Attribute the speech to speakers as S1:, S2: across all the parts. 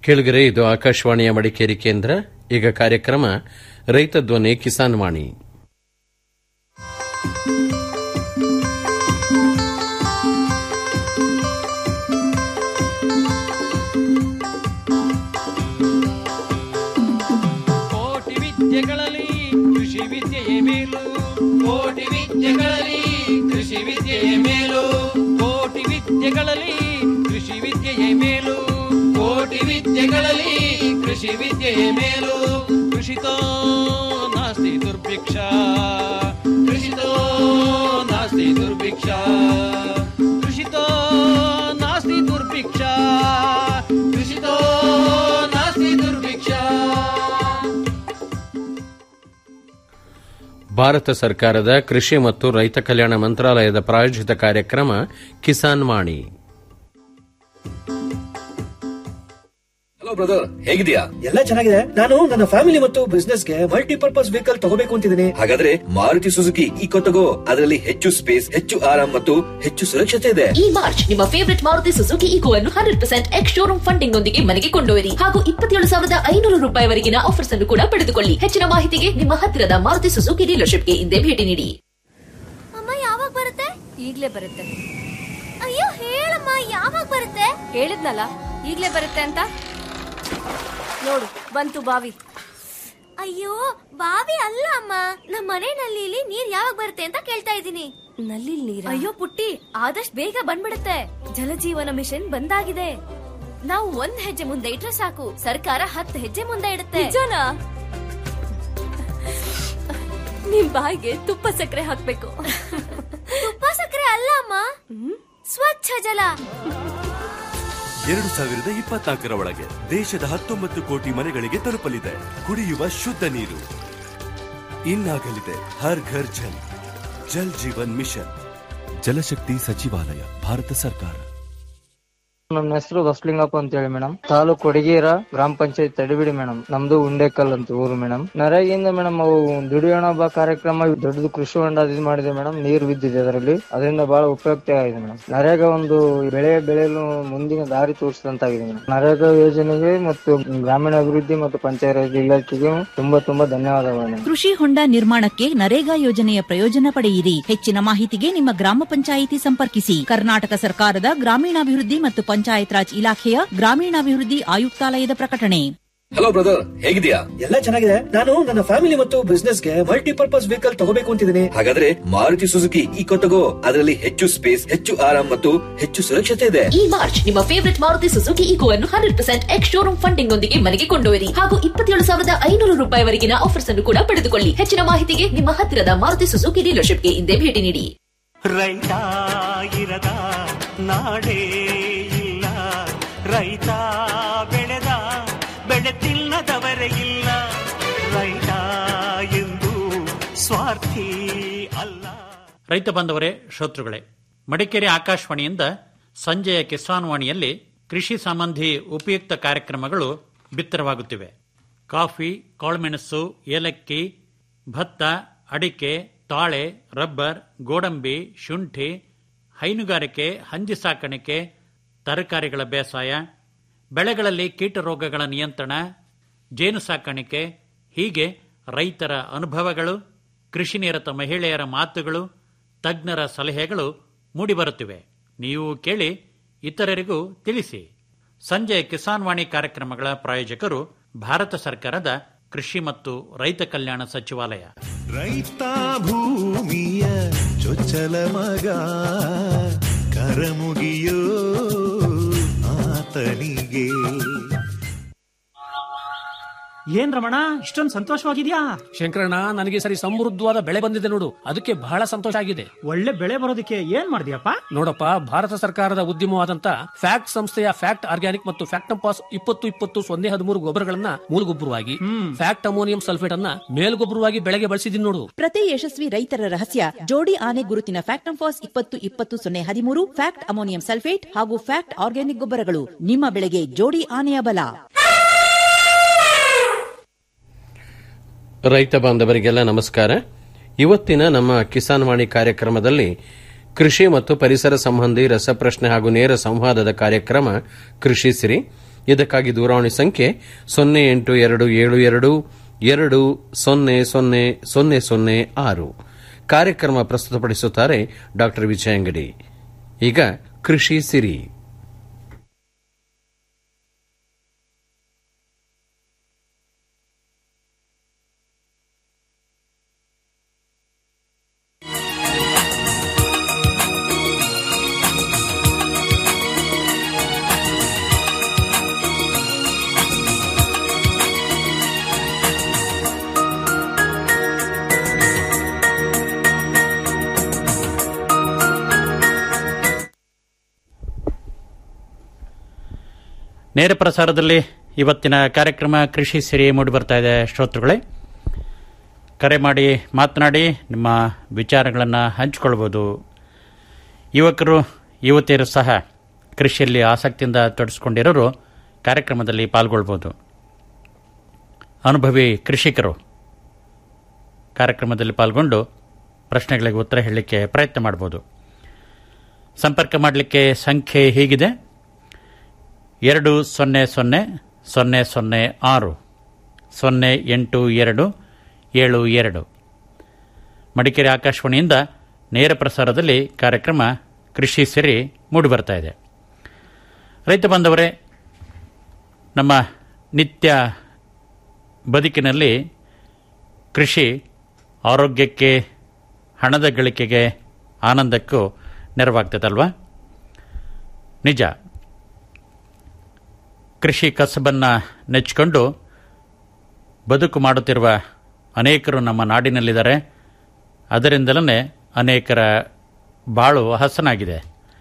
S1: ಕೇಳಿದರೆ ಇದು ಆಕಾಶವಾಣಿಯ ಮಡಿಕೇರಿ ಕೇಂದ್ರ ಈಗ ಕಾರ್ಯಕ್ರಮ ರೈತ ಧ್ವನಿ ಕಿಸಾನ್ ವಾಣಿ
S2: ಕೋಟಿ ವಿದ್ಯೆಗಳಲ್ಲಿ ಕೃಷಿ ವಿದ್ಯೆಯೇ ಮೇಲು ಕೋಟಿ ವಿದ್ಯೆಗಳಲ್ಲಿ ಕೃಷಿ ವಿದ್ಯೆಯೇ ಮೇಲು ಕೋಟಿ ವಿದ್ಯೆಗಳಲ್ಲಿ ಕೃಷಿ ವಿದ್ಯೆಯೇ ಮೇಲು ಕೋಟಿ ವಿದ್ಯೆಗಳಲ್ಲಿ ಕೃಷಿ ವಿದ್ಯೆಯೇ ಮೇಲು ಕೃಷಿತೋ ನಾಸ್ತಿ ದುರ್ಭಿಕ್ಷ ಕೃಷಿತೋ ನಾಸ್ತಿ ದುರ್ಭಿಕ್ಷ ಕೃಷಿತೋ ನಾಸ್ತಿ ದುರ್ಭಿಕ್ಷ ಕೃಷಿತೋ ನಾಸ್ತಿ ದುರ್ಭಿಕ್ಷ
S1: ಭಾರತ ಸರ್ಕಾರದ ಕೃಷಿ ಮತ್ತು ರೈತ ಕಲ್ಯಾಣ ಮಂತ್ರಾಲಯದ ಪ್ರಾಯೋಜಿತ ಕಾರ್ಯಕ್ರಮ ಕಿಸಾನ್ ವಾಣಿ
S3: ಹಲೋ ಬ್ರದರ್ ಹೇಗಿದ್ಯಾ
S4: ಎಲ್ಲ ಚೆನ್ನಾಗಿದೆ ನಾನು ನನ್ನ ಫ್ಯಾಮಿಲಿ ಮತ್ತು ಬಿಸ್ನೆಸ್ ಗೆ ಮಲ್ಟಿಪರ್ಪಸ್ ವೆಹಿಕಲ್ ತಗೋಬೇಕು ಅಂತಿದ್ದೀನಿ
S3: ಹಾಗಾದ್ರೆ ಮಾರುತಿ ಸುಜುಕಿ ಈಕೋ ತಗೋ ಅದರಲ್ಲಿ ಹೆಚ್ಚು ಸ್ಪೇಸ್ ಹೆಚ್ಚು ಆರಾಮ್ ಮತ್ತು ಹೆಚ್ಚು ಸುರಕ್ಷತೆ ಇದೆ
S5: ಈ ಮಾರ್ಚ್ ನಿಮ್ಮ ಫೇವರಿಟ್ ಮಾರುತಿ ಸುಜುಕಿ ಈಕೋ ಅನ್ನು hundred percent ex showroom funding ನೊಂದಿಗೆ ಮನೆಗೆ ಕೊಂಡೊಯ್ಯಿರಿ ಹಾಗೂ ಇಪ್ಪತ್ತೇಳು ಸಾವಿರದ ಐನೂರು ರೂಪಾಯಿವರೆಗಿನ ಆಫರ್ಸ್ ಅನ್ನು ಕೂಡ ಪಡೆದುಕೊಳ್ಳಿ ಹೆಚ್ಚಿನ ಮಾಹಿತಿಗೆ ನಿಮ್ಮ ಹತ್ತಿರದ ಮಾರುತಿ ಸುಜುಕಿ ಡೀಲರ್ಶಿಪ್ಗೆ ಹಿಂದೆ ಭೇಟಿ ನೀಡಿ
S6: ಅಮ್ಮ ಯಾವಾಗ ಬರುತ್ತೆ
S7: ಈಗ್ಲೇ ಬರುತ್ತೆ
S6: ಅಯ್ಯೋ ಹೇಳಮ್ಮ ಯಾವಾಗ ಬರುತ್ತೆ
S7: ಹೇಳಿದ್ನಲ್ಲ ಈಗ್ಲೇ ಬರುತ್ತೆ ಅಂತ ನೋಡು ಬಂತು ಬಾವಿ
S6: ಅಯ್ಯೋ ಬಾವಿ ಅಲ್ಲ ಅಮ್ಮ ನಮ್ಮ ಮನೆ ನಲ್ಲಿಲಿ ನೀರ್ ಯಾವಾಗ ಬರುತ್ತೆ ಅಂತ ಕೇಳ್ತಾ ಇದ್ದೀನಿ
S7: ನಲ್ಲಿ ನೀರ
S6: ಅಯ್ಯೋ ಪುಟ್ಟಿ ಆದಷ್ಟು ಬೇಗ ಬಂದ್ಬಿಡುತ್ತೆ ಜಲಜೀವನ ಮಿಷನ್ ಬಂದಾಗಿದೆ ನಾವು ಒಂದ್ ಹೆಜ್ಜೆ ಮುಂದೆ ಇಟ್ರೆ ಸಾಕು ಸರ್ಕಾರ ಹತ್ತು ಹೆಜ್ಜೆ ಮುಂದೆ ಇಡುತ್ತೆ
S7: ನಿಜನಾ ನಿಮ್ ಬಾಯಿಗೆ ತುಪ್ಪ ಸಕ್ಕರೆ ಹಾಕ್ಬೇಕು
S6: ತುಪ್ಪ ಸಕ್ಕರೆ ಅಲ್ಲ ಅಮ್ಮ ಸ್ವಚ್ಛ ಜಲ
S8: ಎರಡು ಸಾವಿರದ ಇಪ್ಪತ್ನಾಲ್ಕರ ಒಳಗೆ ದೇಶದ ಹತ್ತೊಂಬತ್ತು ಕೋಟಿ ಮನೆಗಳಿಗೆ ತಲುಪಲಿದೆ ಕುಡಿಯುವ ಶುದ್ಧ ನೀರು ಇನ್ನಾಗಲಿದೆ ಹರ್ ಘರ್ ಜಲ್ ಜಲ್ ಜೀವನ್ ಮಿಷನ್ ಜಲಶಕ್ತಿ ಸಚಿವಾಲಯ ಭಾರತ ಸರ್ಕಾರ
S9: ನಮ್ಮ ಹೆಸರು ಬಸಲಿಂಗಪ್ಪ ಅಂತ ಹೇಳಿ ಮೇಡಮ್ ತಾಲೂಕು ಕೊಡಗೇರ ಗ್ರಾಮ ಪಂಚಾಯತ್ ತಡಿಬಿಡಿ ಮೇಡಮ್ ನಮ್ದು ಉಂಡೆಕಲ್ ಅಂತ ಊರು ಮೇಡಮ್ ನರೇಗಿಂದ ಮೇಡಮ್ ಅವು ದುಡಿಯೋಣ ಬಾ ಕಾರ್ಯಕ್ರಮ ದೊಡ್ಡದು ಕೃಷಿ ಹೊಂಡ ಇದು ಮಾಡಿದೆ ಮೇಡಮ್ ನೀರು ಬಿದ್ದಿದೆ ಅದರಲ್ಲಿ ಅದರಿಂದ ಬಹಳ ಉಪಯುಕ್ತ ಆಗಿದೆ ಮೇಡಮ್ ನರೇಗಾ ಒಂದು ಬೆಳೆ ಬೆಳೆಯಲು ಮುಂದಿನ ದಾರಿ ತೋರಿಸಿದಂತಾಗಿದೆ ಮೇಡಮ್ ನರೇಗಾ ಯೋಜನೆಗೆ ಮತ್ತು ಗ್ರಾಮೀಣ ಅಭಿವೃದ್ಧಿ ಮತ್ತು ಪಂಚಾಯತ್ ಇಲಾಖೆಗೆ ತುಂಬಾ ತುಂಬಾ ಧನ್ಯವಾದಗಳು ಮೇಡಮ್
S10: ಕೃಷಿ ಹೊಂಡ ನಿರ್ಮಾಣಕ್ಕೆ ನರೇಗಾ ಯೋಜನೆಯ ಪ್ರಯೋಜನ ಪಡೆಯಿರಿ ಹೆಚ್ಚಿನ ಮಾಹಿತಿಗೆ ನಿಮ್ಮ ಗ್ರಾಮ ಪಂಚಾಯಿತಿ ಸಂಪರ್ಕಿಸಿ ಕರ್ನಾಟಕ ಸರ್ಕಾರದ ಗ್ರಾಮೀಣಾಭಿವೃದ್ಧಿ ಮತ್ತು ಪಂಚಾಯತ್ ರಾಜ್ ಇಲಾಖೆಯ ಗ್ರಾಮೀಣಾಭಿವೃದ್ಧಿ ಆಯುಕ್ತಾಲಯದ ಪ್ರಕಟಣೆ
S3: ಹಲೋ ಬ್ರದರ್ ಹೇಗಿದ್ಯಾ
S4: ಎಲ್ಲ ಚೆನ್ನಾಗಿದೆ ನಾನು ನನ್ನ ಫ್ಯಾಮಿಲಿ ಮತ್ತು ಬಿಸ್ನೆಸ್ ಗೆ ಮಲ್ಟಿಪರ್ಪಸ್ ವೆಹಿಕಲ್ ತಗೋಬೇಕು ಅಂತಿದ್ದೀನಿ
S3: ಹಾಗಾದ್ರೆ ಮಾರುತಿ ಸುಜುಕಿ ಈಕೋ ತಗೋ ಅದರಲ್ಲಿ ಹೆಚ್ಚು ಸ್ಪೇಸ್ ಹೆಚ್ಚು ಆರಾಮ್ ಮತ್ತು ಹೆಚ್ಚು ಸುರಕ್ಷತೆ ಇದೆ
S5: ಈ ಮಾರ್ಚ್ ನಿಮ್ಮ ಫೇವರಿಟ್ ಮಾರುತಿ ಸುಜುಕಿ ಈಕೋ ಅನ್ನು hundred percent ex showroom funding ನೊಂದಿಗೆ ಮನೆಗೆ ಕೊಂಡೊಯ್ಯಿರಿ ಹಾಗೂ ಇಪ್ಪತ್ತೇಳು ಸಾವಿರದ ಐನೂರು ರೂಪಾಯಿವರೆಗಿನ ಆಫರ್ಸ್ ಅನ್ನು ಕೂಡ ಪಡೆದುಕೊಳ್ಳಿ ಹೆಚ್ಚಿನ ಮಾಹಿತಿಗೆ ನಿಮ್ಮ ಹತ್ತಿರದ ಮಾರುತಿ ಸುಜುಕಿ ಡೀಲರ್ಶಿಪ್ಗೆ ಹಿಂದೆ ಭೇಟಿ ನೀಡಿ
S11: ರೈತ ಇರದ ನಾಡೇ ಇಲ್ಲ ರೈತ ಬೆಳೆದ ಬೆಳೆ ತಿನ್ನದವರೇ ಇಲ್ಲ ರೈತ ಎಂದು ಸ್ವಾರ್ಥಿ ಅಲ್ಲ
S12: ರೈತ ಬಾಂಧವರೇ ಶ್ರೋತೃಗಳೇ ಮಡಿಕೇರಿ ಆಕಾಶವಾಣಿಯಿಂದ ಸಂಜೆಯ ಕಿಸಾನ್ ವಾಣಿಯಲ್ಲಿ ಕೃಷಿ ಸಂಬಂಧಿ ಉಪಯುಕ್ತ ಕಾರ್ಯಕ್ರಮಗಳು ಬಿತ್ತರವಾಗುತ್ತಿವೆ ಕಾಫಿ ಕಾಳುಮೆಣಸು ಏಲಕ್ಕಿ ಭತ್ತ ಅಡಿಕೆ ತಾಳೆ ರಬ್ಬರ್ ಗೋಡಂಬಿ ಶುಂಠಿ ಹೈನುಗಾರಿಕೆ ಹಂದಿ ಸಾಕಾಣಿಕೆ ತರಕಾರಿಗಳ ಬೇಸಾಯ ಬೆಳೆಗಳಲ್ಲಿ ಕೀಟರೋಗಗಳ ನಿಯಂತ್ರಣ ಜೇನು ಸಾಕಾಣಿಕೆ ಹೀಗೆ ರೈತರ ಅನುಭವಗಳು ಕೃಷಿ ನಿರತ ಮಹಿಳೆಯರ ಮಾತುಗಳು ತಜ್ಞರ ಸಲಹೆಗಳು ಮೂಡಿಬರುತ್ತಿವೆ ನೀವು ಕೇಳಿ ಇತರರಿಗೂ ತಿಳಿಸಿ ಸಂಜೆ ಕಿಸಾನ್ ವಾಣಿ ಕಾರ್ಯಕ್ರಮಗಳ ಪ್ರಾಯೋಜಕರು ಭಾರತ ಸರ್ಕಾರದ ಕೃಷಿ ಮತ್ತು ರೈತ ಕಲ್ಯಾಣ ಸಚಿವಾಲಯ
S13: ರೈತ ಭೂಮಿಯ ಚೊಚ್ಚಲ ಮಗ ಕರಮುಗಿಯೋ ಆತನಿಗೆ
S14: ಏನ್ ರಮಣ ಇಷ್ಟೊಂದು ಸಂತೋಷವಾಗಿದ್ಯಾ
S15: ಶಂಕರಣ್ಣ ನನಗೆ ಸರಿ ಸಮೃದ್ಧವಾದ ಬೆಳೆ ಬಂದಿದೆ ನೋಡು ಅದಕ್ಕೆ ಬಹಳ ಸಂತೋಷ ಆಗಿದೆ
S14: ಒಳ್ಳೆ ಬೆಳೆ ಬರೋದಕ್ಕೆ ಏನ್ ಮಾಡಿದ್ಯಪ್ಪ
S15: ನೋಡಪ್ಪ ಭಾರತ ಸರ್ಕಾರದ ಉದ್ಯಮವಾದಂತ ಫ್ಯಾಕ್ಟ್ ಸಂಸ್ಥೆಯ ಫ್ಯಾಕ್ಟ್ ಆರ್ಗ್ಯಾನಿಕ್ ಮತ್ತು ಫ್ಯಾಕ್ಟಂಪಾಸ್ ಇಪ್ಪತ್ತು ಇಪ್ಪತ್ತು ಸೊನ್ನೆ ಹದಿಮೂರು ಗೊಬ್ಬರಗಳನ್ನ ಮೂಲಗೊಬ್ಬರವಾಗಿ ಫ್ಯಾಕ್ಟ್ ಅಮೋನಿಯಂ ಸಲ್ಫೇಟ್ ಅನ್ನ ಮೇಲ್ಗೊಬ್ಬರವಾಗಿ ಬೆಳೆಗೆ ಬಳಸಿದೀನಿ ನೋಡು
S10: ಪ್ರತಿ ಯಶಸ್ವಿ ರೈತರ ರಹಸ್ಯ ಜೋಡಿ ಆನೆ ಗುರುತಿನ ಫ್ಯಾಕ್ಟಂಫಾಸ್ ಇಪ್ಪತ್ತು ಇಪ್ಪತ್ತು ಸೊನ್ನೆ ಹದಿಮೂರು ಫ್ಯಾಕ್ಟ್ ಅಮೋನಿಯಂ ಸಲ್ಫೇಟ್ ಹಾಗೂ ಫ್ಯಾಕ್ಟ್ ಆರ್ಗ್ಯಾನಿಕ್ ಗೊಬ್ಬರಗಳು ನಿಮ್ಮ ಬೆಳೆಗೆ ಜೋಡಿ ಆನೆಯ ಬಲ
S1: ರೈತ ಬಾಂಧವರಿಗೆಲ್ಲ ನಮಸ್ಕಾರ ಇವತ್ತಿನ ನಮ್ಮ ಕಿಸಾನ್ ವಾಣಿ ಕಾರ್ಯಕ್ರಮದಲ್ಲಿ ಕೃಷಿ ಮತ್ತು ಪರಿಸರ ಸಂಬಂಧಿ ರಸಪ್ರಶ್ನೆ ಹಾಗೂ ನೇರ ಸಂವಾದದ ಕಾರ್ಯಕ್ರಮ ಕೃಷಿ ಸಿರಿ ಇದಕ್ಕಾಗಿ ದೂರವಾಣಿ ಸಂಖ್ಯೆ ಸೊನ್ನೆ ಎಂಟು ಎರಡು ಏಳು ಎರಡು ಎರಡು ಸೊನ್ನೆ ಸೊನ್ನೆ ಸೊನ್ನೆ ಸೊನ್ನೆ ಆರು ಕಾರ್ಯಕ್ರಮ ಪ್ರಸ್ತುತಪಡಿಸುತ್ತಾರೆ ಡಾ ವಿಜಯಂಗಡಿ ಈಗ ಕೃಷಿ ಸಿರಿ
S12: ನೇರ ಪ್ರಸಾರದಲ್ಲಿ ಇವತ್ತಿನ ಕಾರ್ಯಕ್ರಮ ಕೃಷಿ ಸಿರಿ ಮೂಡಿ ಬರ್ತಾ ಇದೆ ಶ್ರೋತೃಗಳೇ ಕರೆ ಮಾಡಿ ಮಾತನಾಡಿ ನಿಮ್ಮ ವಿಚಾರಗಳನ್ನು ಹಂಚಿಕೊಳ್ಬೋದು ಯುವಕರು ಯುವತಿಯರು ಸಹ ಕೃಷಿಯಲ್ಲಿ ಆಸಕ್ತಿಯಿಂದ ತೊಡಗಿಸ್ಕೊಂಡಿರೋರು ಕಾರ್ಯಕ್ರಮದಲ್ಲಿ ಪಾಲ್ಗೊಳ್ಬೋದು ಅನುಭವಿ ಕೃಷಿಕರು ಕಾರ್ಯಕ್ರಮದಲ್ಲಿ ಪಾಲ್ಗೊಂಡು ಪ್ರಶ್ನೆಗಳಿಗೆ ಉತ್ತರ ಹೇಳಲಿಕ್ಕೆ ಪ್ರಯತ್ನ ಮಾಡ್ಬೋದು ಸಂಪರ್ಕ ಮಾಡಲಿಕ್ಕೆ ಸಂಖ್ಯೆ ಹೀಗಿದೆ ಎರಡು ಸೊನ್ನೆ ಸೊನ್ನೆ ಸೊನ್ನೆ ಸೊನ್ನೆ ಆರು ಸೊನ್ನೆ ಎಂಟು ಎರಡು ಏಳು ಎರಡು ಮಡಿಕೇರಿ ಆಕಾಶವಾಣಿಯಿಂದ ನೇರ ಪ್ರಸಾರದಲ್ಲಿ ಕಾರ್ಯಕ್ರಮ ಕೃಷಿ ಸಿರಿ ಮೂಡಿಬರ್ತಾ ಇದೆ ರೈತ ಬಾಂಧವರೇ ನಮ್ಮ ನಿತ್ಯ ಬದುಕಿನಲ್ಲಿ ಕೃಷಿ ಆರೋಗ್ಯಕ್ಕೆ ಹಣದ ಗಳಿಕೆಗೆ ಆನಂದಕ್ಕೂ ನೆರವಾಗ್ತದಲ್ವಾ ನಿಜ ಕೃಷಿ ಕಸಬನ್ನು ನೆಚ್ಚಿಕೊಂಡು ಬದುಕು ಮಾಡುತ್ತಿರುವ ಅನೇಕರು ನಮ್ಮ ನಾಡಿನಲ್ಲಿದ್ದಾರೆ ಅದರಿಂದಲೇ ಅನೇಕರ ಬಾಳು ಹಸನಾಗಿದೆ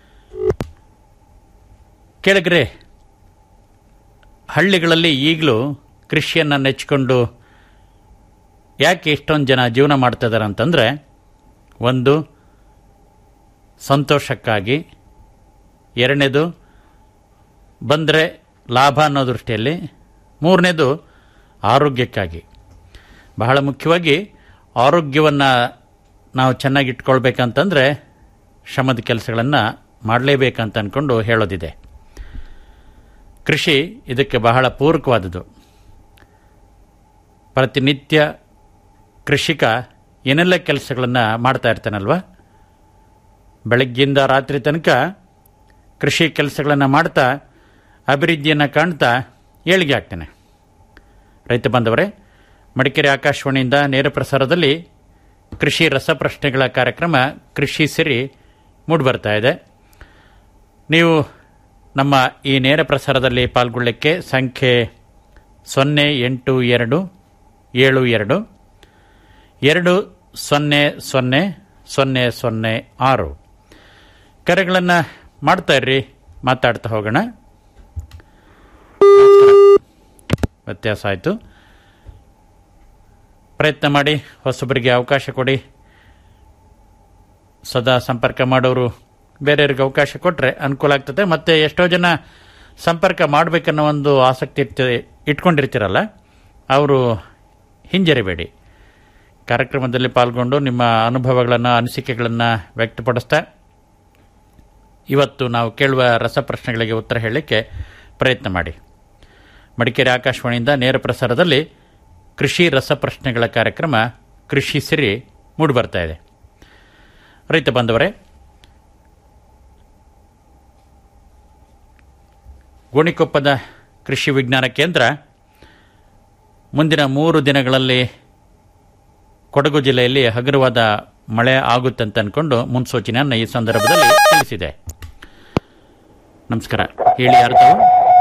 S12: ಕೆಳಗರೆ ಹಳ್ಳಿಗಳಲ್ಲಿ ಈಗಲೂ ಕೃಷಿಯನ್ನು ನೆಚ್ಚಿಕೊಂಡು ಯಾಕೆ ಇಷ್ಟೊಂದು ಜನ ಜೀವನ ಮಾಡ್ತಿದ್ದಾರೆ ಅಂತಂದರೆ ಒಂದು ಸಂತೋಷಕ್ಕಾಗಿ ಎರಡನೇದು ಬಂದರೆ ಲಾಭ ಅನ್ನೋ ದೃಷ್ಟಿಯಲ್ಲಿ ಮೂರನೇದು ಆರೋಗ್ಯಕ್ಕಾಗಿ ಬಹಳ ಮುಖ್ಯವಾಗಿ ಆರೋಗ್ಯವನ್ನು ನಾವು ಚೆನ್ನಾಗಿ ಇಟ್ಕೊಳ್ಬೇಕಂತಂದರೆ ಶ್ರಮದ ಕೆಲಸಗಳನ್ನು ಮಾಡಲೇಬೇಕಂತ ಅಂದ್ಕೊಂಡು ಹೇಳೋದಿದೆ ಕೃಷಿ ಇದಕ್ಕೆ ಬಹಳ ಪೂರಕವಾದದ್ದು ಪ್ರತಿನಿತ್ಯ ಕೃಷಿಕ ಏನೆಲ್ಲ ಕೆಲಸಗಳನ್ನು ಮಾಡ್ತಾ ಇರ್ತಾನಲ್ವ ಬೆಳಗ್ಗಿಂದ ರಾತ್ರಿ ತನಕ ಕೃಷಿ ಕೆಲಸಗಳನ್ನು ಮಾಡ್ತಾ ಅಭಿವೃದ್ಧಿಯನ್ನು ಕಾಣ್ತಾ ಏಳಿಗೆ ಆಗ್ತಾನೆ ರೈತ ಬಾಂಧವರೇ ಮಡಿಕೇರಿ ಆಕಾಶವಾಣಿಯಿಂದ ನೇರ ಪ್ರಸಾರದಲ್ಲಿ ಕೃಷಿ ರಸಪ್ರಶ್ನೆಗಳ ಕಾರ್ಯಕ್ರಮ ಕೃಷಿ ಸಿರಿ ಮೂಡಿಬರ್ತಾ ಇದೆ ನೀವು ನಮ್ಮ ಈ ನೇರ ಪ್ರಸಾರದಲ್ಲಿ ಪಾಲ್ಗೊಳ್ಳಲಿಕ್ಕೆ ಸಂಖ್ಯೆ ಸೊನ್ನೆ ಎಂಟು ಎರಡು ಏಳು ಎರಡು ಎರಡು ಸೊನ್ನೆ ಸೊನ್ನೆ ಸೊನ್ನೆ ಸೊನ್ನೆ ಆರು ಕರೆಗಳನ್ನು ಮಾಡ್ತಾ ಇರ್ರಿ ಮಾತಾಡ್ತಾ ಹೋಗೋಣ ವ್ಯತ್ಯಾಸ ಆಯಿತು ಪ್ರಯತ್ನ ಮಾಡಿ ಹೊಸಬರಿಗೆ ಅವಕಾಶ ಕೊಡಿ ಸದಾ ಸಂಪರ್ಕ ಮಾಡೋರು ಬೇರೆಯವ್ರಿಗೆ ಅವಕಾಶ ಕೊಟ್ಟರೆ ಅನುಕೂಲ ಆಗ್ತದೆ ಮತ್ತು ಎಷ್ಟೋ ಜನ ಸಂಪರ್ಕ ಮಾಡಬೇಕನ್ನೋ ಒಂದು ಆಸಕ್ತಿ ಇರ್ತಿ ಇಟ್ಕೊಂಡಿರ್ತೀರಲ್ಲ ಅವರು ಹಿಂಜರಿಬೇಡಿ ಕಾರ್ಯಕ್ರಮದಲ್ಲಿ ಪಾಲ್ಗೊಂಡು ನಿಮ್ಮ ಅನುಭವಗಳನ್ನು ಅನಿಸಿಕೆಗಳನ್ನು ವ್ಯಕ್ತಪಡಿಸ್ತಾ ಇವತ್ತು ನಾವು ಕೇಳುವ ರಸಪ್ರಶ್ನೆಗಳಿಗೆ ಉತ್ತರ ಹೇಳಲಿಕ್ಕೆ ಪ್ರಯತ್ನ ಮಾಡಿ ಮಡಿಕೇರಿ ಆಕಾಶವಾಣಿಯಿಂದ ನೇರ ಪ್ರಸಾರದಲ್ಲಿ ಕೃಷಿ ರಸಪ್ರಶ್ನೆಗಳ ಕಾರ್ಯಕ್ರಮ ಕೃಷಿ ಸಿರಿ ಮೂಡಿಬರ್ತಾ ಇದೆ ರೈತ ಬಾಂಧವರೇ ಗೋಣಿಕೊಪ್ಪದ ಕೃಷಿ ವಿಜ್ಞಾನ ಕೇಂದ್ರ ಮುಂದಿನ ಮೂರು ದಿನಗಳಲ್ಲಿ ಕೊಡಗು ಜಿಲ್ಲೆಯಲ್ಲಿ ಹಗುರವಾದ ಮಳೆ ಆಗುತ್ತಂತ ಅನ್ಕೊಂಡು ಮುನ್ಸೂಚನೆಯನ್ನು ಈ ಸಂದರ್ಭದಲ್ಲಿ ತಿಳಿಸಿದೆ ನಮಸ್ಕಾರ ಹೇಳಿ ಯಾರು ತಾವು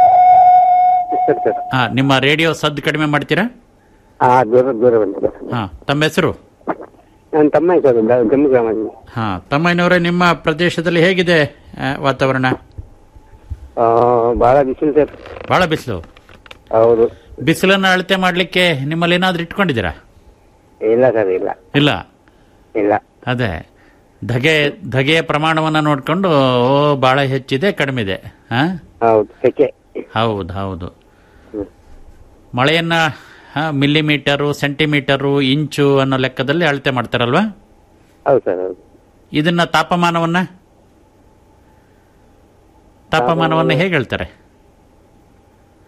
S12: ಹಾ ನಿಮ್ಮ ರೇಡಿಯೋ ಸದ್ದು ಕಡಿಮೆ ಮಾಡ್ತೀರಾ
S16: ಹಾ ದೂರ ದೂರ ಬಂದಿದೆ
S12: ಹಾ ತಮ್ಮ ಹೆಸರು
S16: ನನ್ನ ತಮ್ಮ ಹೆಸರು ಗ- ಗಮ್ಮು ಗ್ರಾಮದಲ್ಲಿ
S12: ಹಾ ತಮ್ಮಯ್ಯನವರೇ ನಿಮ್ಮ ಪ್ರದೇಶದಲ್ಲಿ ಹೇಗಿದೆ ಆ, ವಾತಾವರಣ
S16: ಆ, ಬಹಳ ಬಿಸಿಲು ಸರ್
S12: ಬಹಳ ಬಿಸಿಲು
S16: ಹೌದು
S12: ಬಿಸಿಲನ್ನು ಅಳತೆ ಮಾಡಲಿಕ್ಕೆ ನಿಮ್ಮಲ್ಲಿ ಏನಾದ್ರೂ ಇಟ್ಕೊಂಡಿದ್ದೀರಾ
S16: ಇಲ್ಲ ಸರ್ ಇಲ್ಲ
S12: ಇಲ್ಲ
S16: ಇಲ್ಲ
S12: ಅದೇ ಧಗೆ ಧಗೆಯ ಪ್ರಮಾಣವನ್ನು ನೋಡಿಕೊಂಡು ಓ ಬಹಳ ಹೆಚ್ಚಿದೆ ಕಡಿಮೆ ಇದೆ ಹಾ
S16: ಹೌದು ಸೆಕೆ
S12: ಹೌದು ಹೌದು ಮಳೆಯನ್ನ ಮಿಲಿಮೀಟರು ಸೆಂಟಿಮೀಟರು ಇಂಚು ಅನ್ನೋ ಲೆಕ್ಕದಲ್ಲಿ ಅಳತೆ ಮಾಡ್ತಾರಲ್ವಾ
S16: ಹೌದು ಸರ್ ಹೌದು
S12: ಇದನ್ನ ತಾಪಮಾನವನ್ನ ತಾಪಮಾನವನ್ನ ಹೇಗೆ ಹೇಳ್ತಾರೆ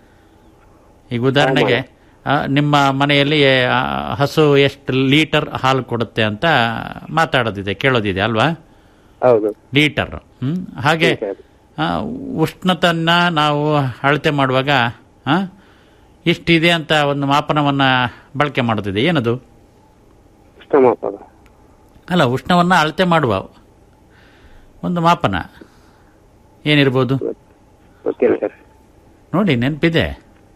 S12: ಈಗ ಉದಾಹರಣೆಗೆ ಆ, ನಿಮ್ಮ ಮನೆಯಲ್ಲಿ ಆ, ಹಸು ಎಷ್ಟು ಲೀಟರ್ ಹಾಲು ಕೊಡುತ್ತೆ ಅಂತ ಮಾತಾಡೋದಿದೆ ಕೇಳೋದಿದೆ ಅಲ್ವಾ
S16: ಹೌದು
S12: ಲೀಟರ್ ಹ್ಮ್ ಹಾಗೆ ಆ, ಉಷ್ಣತನ್ನ ನಾವು ಅಳತೆ ಮಾಡುವಾಗ ಆ, ಇಷ್ಟಿದೆ ಅಂತ ಒಂದು ಮಾಪನವನ್ನ ಬಳಕೆ ಮಾಡೋದಿದೆ ಏನದು
S16: ಉಷ್ಣಮಾಪಕ
S12: ಅಲ್ಲ ಉಷ್ಣವನ್ನ ಅಳತೆ ಮಾಡುವ ಒಂದು ಮಾಪನ ಏನಿರ್ಬೋದು
S16: ಗೊತ್ತಿಲ್ಲ ಸರ್
S12: ನೋಡಿ ನೆನಪಿದೆ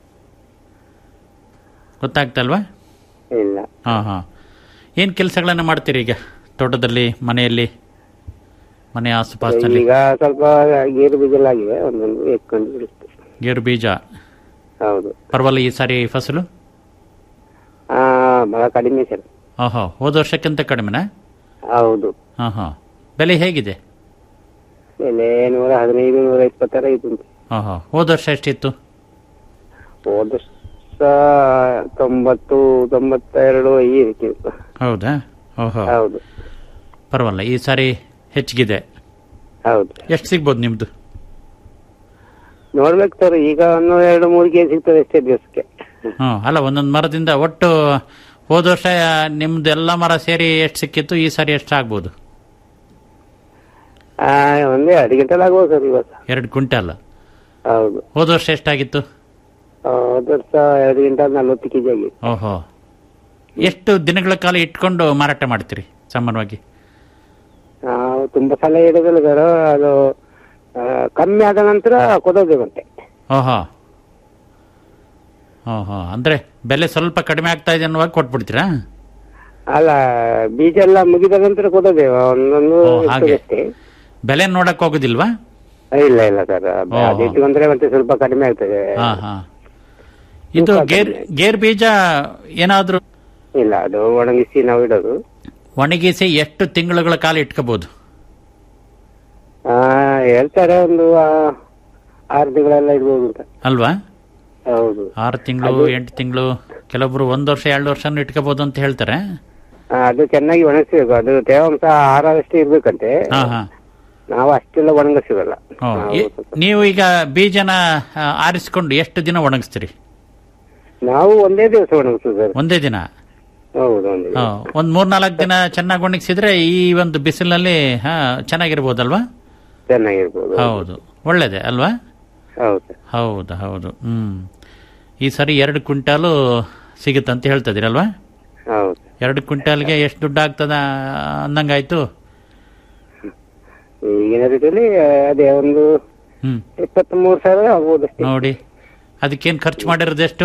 S12: ಗೊತ್ತಾಗ್ತಲ್ವಾ
S16: ಇಲ್ಲ
S12: ಹಾ ಹಾ ಏನು ಕೆಲಸಗಳನ್ನು ಮಾಡ್ತೀರಿ ಈಗ ತೋಟದಲ್ಲಿ ಮನೆಯಲ್ಲಿ ಮನೆ ಆಸುಪಾಸಿನಲ್ಲಿ
S16: ಈಗ ಸ್ವಲ್ಪ ಗೇರು ಬೀಜಲಾಗಿವೆ ಒಂದೊಂದು ಎತ್ಕೊಂಡು ಬಿಡುತ್ತೆ
S12: ಗೇರು ಬೀಜ
S16: ಹೌದು
S12: ಪರವಾಗಿಲ್ಲ ಈ ಸಾರಿ ಫಸಲು
S16: ಆ ಬಹಳ ಕಡಿಮೆ ಸರ್
S12: ಓಹೋ ಹೋದ ವರ್ಷಕ್ಕಿಂತ ಕಡಿಮೆನಾ
S16: ಹೌದು
S12: ಹಾ ಹಾ ಬೆಲೆ ಹೇಗಿದೆ
S16: ಬೆಲೆ ನೂರ ಹದಿನೈದು ನೂರ ಇಪ್ಪತ್ತರ ಇದುಂಟು
S12: ಓಹೋ ಹೋದ ವರ್ಷ ಎಷ್ಟಿತ್ತು
S16: ಹೋದ ವರ್ಷ ತೊಂಬತ್ತು ತೊಂಬತ್ತೆರಡು ಈ ರೀತಿ ಇತ್ತು.
S12: ಹೌದಾ ಓಹೋ
S16: ಹೌದು
S12: ಪರವಾಗಿಲ್ಲ ಈ ಸಾರಿ ಹೆಚ್ಚಿಗಿದೆ
S16: ಹೌದು
S12: ಎಷ್ಟು ಸಿಗ್ಬೋದು ನಿಮ್ದು
S16: ನೋಡ್ಬೇಕು ಸರ್ ಈಗ ಒಂದು ಎರಡು ಮೂರು ಕೆಜಿ ಸಿಗ್ತದೆ ಅಷ್ಟೇ ದಿವಸಕ್ಕೆ
S12: ಹ್ಮ್ ಅಲ್ಲ ಒಂದೊಂದು ಮರದಿಂದ ಒಟ್ಟು ಹೋದ ವರ್ಷ ನಿಮ್ದು ಎಲ್ಲ ಮರ ಸೇರಿ ಎಷ್ಟು ಸಿಕ್ಕಿತ್ತು ಈ ಸಾರಿ ಎಷ್ಟು ಆಗ್ಬೋದು
S16: ಆ ಒಂದೇ ಎರಡು ಗಂಟೆಲ್ ಆಗ್ಬೋದು ಸರ್ ಇವತ್ತು
S12: ಎರಡು ಕ್ವಿಂಟಲ್
S16: ಹೌದು
S12: ಹೋದ ವರ್ಷ ಎಷ್ಟಾಗಿತ್ತು
S16: ಆ, ಹೋದ ವರ್ಷ ಎರಡು ಗಂಟಲ್ ನಲ್ವತ್ತು ಕೆಜಿ ಆಗಿದೆ
S12: ಓಹೋ ಎಷ್ಟು ದಿನಗಳ ಕಾಲ ಇಟ್ಕೊಂಡು ಮಾರಾಟ ಮಾಡ್ತೀರಿ ಸಾಮಾನ್ಯವಾಗಿ
S16: ನಾವು ತುಂಬಾ ಸಲ ಇಡೋದಿಲ್ಲ ಸರ್ ಅದು ಆ, ಕಮ್ಮಿ ಆದ ನಂತರ ಕೊಡೋದು ಮತ್ತೆ
S12: ಓಹೋ ಓಹೋ ಅಂದ್ರೆ ಬೆಲೆ ಸ್ವಲ್ಪ ಕಡಿಮೆ ಆಗ್ತಾ ಇದೆ ಅನ್ನುವಾಗ ಕೊಟ್ಬಿಡ್ತೀರಾ
S16: ಅಲ್ಲ ಬೀಜ ಎಲ್ಲ ಮುಗಿದ ನಂತರ ಕೊಡೋದೇ ಒಂದೊಂದು
S12: ಓ,
S16: ಇರ್ತದೆ
S12: ಹಾಗೆ.
S16: ಅಷ್ಟೇ
S12: ಬೆಲೆ ನೋಡಕ್ ಹೋಗುದಿಲ್ವಾ
S16: ಇಲ್ಲ ಇಲ್ಲ ಸರ್
S12: ಓ,
S16: ಅದು ಇಟ್ಕೊಂಡ್ರೆ ಮತ್ತೆ ಸ್ವಲ್ಪ ಕಡಿಮೆ ಆಗ್ತದೆ
S12: ಹಾ ಹಾ ಇದು ಗೇರ್ ಗೇರ್ ಬೀಜ ಏನಾದ್ರೂ
S16: ಇಲ್ಲ ಅದು ಒಣಗಿಸಿ ನಾವು ಇಡೋದು
S12: ಒಣಗಿಸಿ ಎಷ್ಟು ತಿಂಗಳುಗಳ ಕಾಲ ಇಟ್ಕೋಬಹುದು
S16: ಆ ಹೇಳ್ತಾರೆ ಒಂದು ಆ, ಆರು ತಿಂಗಳೆಲ್ಲ ಇಡ್ಬೋದು ಅಂತ
S12: ಅಲ್ವಾ
S16: ಹೌದು
S12: ಆರು ತಿಂಗಳು ಎಂಟು ತಿಂಗಳು ಕೆಲವೊಬ್ರು ಒಂದ್ ವರ್ಷ ಎರಡು ವರ್ಷನೂ ಇಟ್ಕೋಬಹುದು ಅಂತ ಹೇಳ್ತಾರೆ
S16: ಆ, ಅದು ಚೆನ್ನಾಗಿ ಒಣಗಿಸ್ಬೇಕು ಅದು ತೇವಾಂಶ ಆರಷ್ಟು ಇರ್ಬೇಕಂತೆ
S12: ಹಾ ಹಾ
S16: ನಾವು ಅಷ್ಟೆಲ್ಲ ಒಣಗಿಸಿರಲ್ಲ
S12: ಓ, ಈ- ನೀವು ಈಗ ಬೀಜನ ಆ, ಆರಿಸ್ಕೊಂಡು ಎಷ್ಟು ದಿನ ಒಣಗಿಸ್ತೀರಿ
S16: ನಾವು ಒಂದೇ ದಿವಸ ಒಣಗಿಸುದು ಸರ್
S12: ಒಂದೇ ದಿನ
S16: ಹೌದು ಒಂದೇ
S12: ಆ, ಒಂದ್ ಮೂರ್ನಾಲ್ಕು ದಿನ ಚೆನ್ನಾಗಿ ಒಣಗಿಸಿದ್ರೆ ಈ ಒಂದು ಬಿಸಿಲಿನಲ್ಲಿ ಹಾ ಚೆನ್ನಾಗಿರ್ಬೋದಲ್ವಾ
S16: ಚೆನ್ನಾಗಿರ್ಬೋದು
S12: ಹೌದು ಒಳ್ಳೇದೆ ಅಲ್ವಾ
S16: ಹೌದು
S12: ಹೌದು ಹೌದು ಹ್ಮ್ ಈ ಸರಿ ಎರಡು ಕ್ವಿಂಟಾಲು ಸಿಗುತ್ತೆ ಅಂತ ಹೇಳ್ತದಿರಲ್ವಾ
S16: ಹೌದು
S12: ಎರಡು ಕ್ವಿಂಟಾಲ್ಗೆ ಎಷ್ಟು ದುಡ್ಡು ಆಗ್ತದ ಅಂದಂಗಾಯ್ತು
S16: ಈಗಿನ ರೀತಿಯಲ್ಲಿ ಅದೇ ಒಂದು
S12: ಹ್ಮ್
S16: ಇಪ್ಪತ್ತ್ ಮೂರು ಸಾವಿರ ಆಗ್ಬೋದು ಅಷ್ಟೇ
S12: ನೋಡಿ ಅದಕ್ಕೇನ್ ಖರ್ಚು ಮಾಡಿರೋದು ಎಷ್ಟು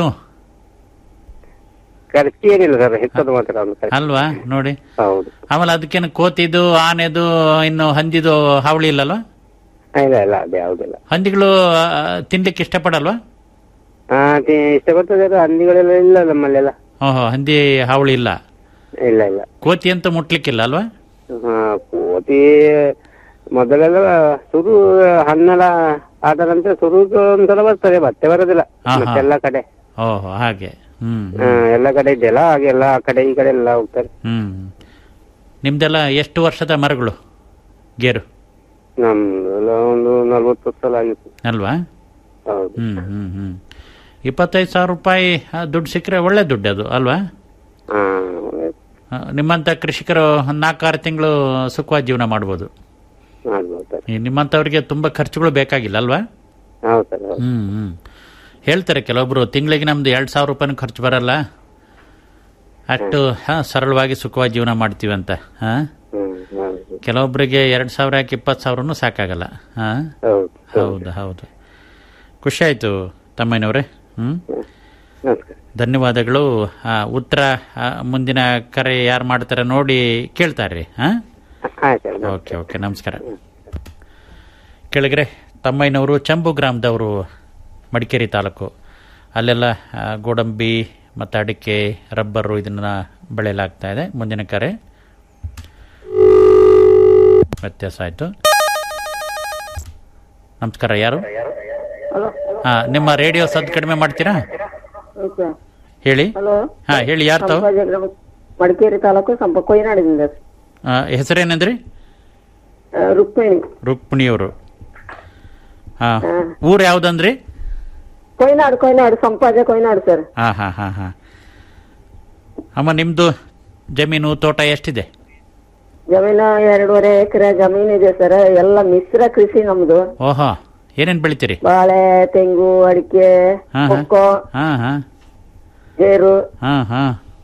S16: ಖರ್ಚು ಏನಿಲ್ಲ ಸರ್ ಹೆಚ್ಚದು ಮಾತ್ರ ಒಂದು ಖರ್ಚು.
S12: ಅಲ್ವಾ ನೋಡಿ
S16: ಹೌದು
S12: ಆಮೇಲೆ ಅದಕ್ಕೇನು ಕೋತಿದು ಆನೆದು ಇನ್ನು ಹಂದಿದು ಹಾವಳಿ ಇಲ್ಲಲ್ವಾ
S16: ಇಲ್ಲ ಇಲ್ಲ ಅದೇ ಯಾವುದಿಲ್ಲ
S12: ಹಂದಿಗಳು ಆ, ತಿನ್ಲಿಕ್ಕೆ ಇಷ್ಟಪಡಲ್ವಾ
S16: ಹಾ ಇಷ್ಟಪಡ್ತದೆ ಅದು ಹಂದಿಗಳೆಲ್ಲ ಇಲ್ಲ ನಮ್ಮಲ್ಲೆಲ್ಲ
S12: ಓಹೋ ಹಂದಿ ಹಾವಳಿ ಇಲ್ಲ
S16: ಇಲ್ಲ ಇಲ್ಲ
S12: ಕೋತಿ ಅಂತ ಮುಟ್ಲಿಕ್ಕಿಲ್ಲ ಅಲ್ವಾ
S16: ಹಾ ಕೋತಿ ಮೊದಲೆಲ್ಲ ಸುರು ಹಣ್ಣೆಲ್ಲ ಆದ ನಂತರ ಸುರು ಒಂದ್ಸಲ ಬರ್ತದೆ ಮತ್ತೆ ಬರೋದಿಲ್ಲ
S12: ಹಾ, ಹಾ.
S16: ಮತ್ತೆಲ್ಲ ಕಡೆ
S12: ಓಹೋ ಹಾಗೆ ಹ್ಮ್
S16: ಹಾ, ಎಲ್ಲ ಕಡೆ ಇದೆಯಲ್ಲ ಹಾಗೆಲ್ಲ ಆ ಕಡೆ ಈ ಕಡೆ ಎಲ್ಲ ಹೋಗ್ತಾರೆ
S12: ಹ್ಮ್ ನಿಮ್ದೆಲ್ಲ ಎಷ್ಟು ವರ್ಷದ ಮರಗಳು ಗೇರು
S16: ನಮ್ದು ಒಂದು ನಲ್ವತ್ತು ಸಲ ಆಗಿತ್ತು
S12: ಅಲ್ವಾ
S16: ಹೌದು
S12: ಹ್ಮ್ ಹ್ಮ್ ಹ್ಮ್ ಇಪ್ಪತ್ತೈದು ಸಾವಿರ ರೂಪಾಯಿ ಆ, ದುಡ್ಡು ಸಿಕ್ಕರೆ ಒಳ್ಳೆ ದುಡ್ಡು ಅದು ಅಲ್ವಾ
S16: ಹಾ
S12: ಆ, ನಿಮ್ಮಂತ ಕೃಷಿಕರು ಒಂದ್ ನಾಲ್ಕಾರು ತಿಂಗಳು ಸುಖವಾದ ಜೀವನ ಮಾಡ್ಬೋದು
S16: ಮಾಡ್ಬೋದು ಸರ್
S12: ಈ ನಿಮ್ಮಂತವ್ರಿಗೆ ತುಂಬಾ ಖರ್ಚುಗಳು ಬೇಕಾಗಿಲ್ಲ ಅಲ್ವಾ
S16: ಹೌದು ಸರ್ ಹೌದು
S12: ಹ್ಮ್ ಹ್ಮ್ ಹೇಳ್ತಾರೆ ಕೆಲವೊಬ್ರು ತಿಂಗಳಿಗೆ ನಮ್ದು ಎರಡ್ ಸಾವಿರ ರೂಪಾಯಿನೂ ಖರ್ಚು ಬರಲ್ಲ ಅಷ್ಟು ಹಾ ಸರಳವಾಗಿ ಸುಖವಾದ ಜೀವನ ಮಾಡ್ತೀವಿ ಅಂತ ಹಾ
S16: ಹ್ಮ್ ಹೌದು
S12: ಕೆಲವೊಬ್ಬರಿಗೆ ಎರಡ್ ಸಾವಿರ ಯಾಕೆ ಇಪ್ಪತ್ತು ಸಾವಿರನೂ ಸಾಕಾಗಲ್ಲ ಹಾ
S16: ಹೌದು
S12: ಹೌದು ಹೌದು ಖುಷಿ ಆಯ್ತು ತಮ್ಮಯ್ಯನವ್ರೆ ಹ್ಮ್
S16: ನಮಸ್ಕಾರ
S12: ಧನ್ಯವಾದಗಳು ಆ, ಉತ್ತರ ಆ, ಮುಂದಿನ ಕರೆ ಯಾರು ಮಾಡ್ತಾರೆ ನೋಡಿ ಕೇಳ್ತಾರ್ರಿ ಹಾ
S16: ಆಯ್ತು ಸರ್
S12: ಓಕೆ ಓಕೆ ನಮಸ್ಕಾರ ಕೆಳಗರೆ ತಮ್ಮಯ್ಯನವರು ಚಂಬು ಗ್ರಾಮದವರು ಮಡಿಕೇರಿ ತಾಲೂಕು ಅಲ್ಲೆಲ್ಲ ಆ, ಗೋಡಂಬಿ ಮತ್ತು ಅಡಿಕೆ ರಬ್ಬರು ಇದನ್ನ ಬೆಳೆಯಲಾಗ್ತಾ ಇದೆ ಮುಂದಿನ ಕರೆ ವ್ಯತ್ಯಾಸ ಆಯಿತು ನಮಸ್ಕಾರ ಯಾರು ಹಾ ನಿಮ್ಮ ರೇಡಿಯೋ ಸದ್ ಕಡಿಮೆ ಮಾಡ್ತೀರಾ ಹೇಳಿ
S17: ಹಲೋ
S12: ಹಾ ಹೇಳಿ ಯಾರು ತಾವು
S17: ಮಡಿಕೇರಿ ತಾಲೂಕು ಸಂಪ ಕೊಯ್ನಾಡಿನಿಂದ
S12: ಆ, ಹೆಸರೇನಂದ್ರಿ
S17: ಆ, ರುಕ್ಮಿಣಿ
S12: ರುಕ್ಮಿಣಿಯವರು ಹಾ ಊರು ಯಾವ್ದಂದ್ರಿ
S17: ಕೊಯ್ನಾಡು ಕೊಯ್ನಾಡು ಸಂಪಾಜ ಕೊಯ್ನಾಡು ಸರ್
S12: ಹಾ ಹಾ ಹಾ ಹಾ ಅಮ್ಮ ನಿಮ್ದು ಜಮೀನು ತೋಟ ಎಷ್ಟಿದೆ
S17: ಜಮೀನು ಎರಡೂವರೆ ಎಕರೆ ಜಮೀನು ಇದೆ ಸರ್ ಎಲ್ಲ ಮಿಶ್ರ ಕೃಷಿ ನಮ್ದು
S12: ಓಹೋ ಏನೇನ್ ಬೆಳಿತೀರಿ
S17: ಬಾಳೆ ತೆಂಗು ಅಡಿಕೆ
S12: ಹಾ, ಹಾ.
S17: ಕೊಕ್ಕೋ
S12: ಹಾ ಹಾ
S17: ಗೇರು
S12: ಹಾ ಹಾ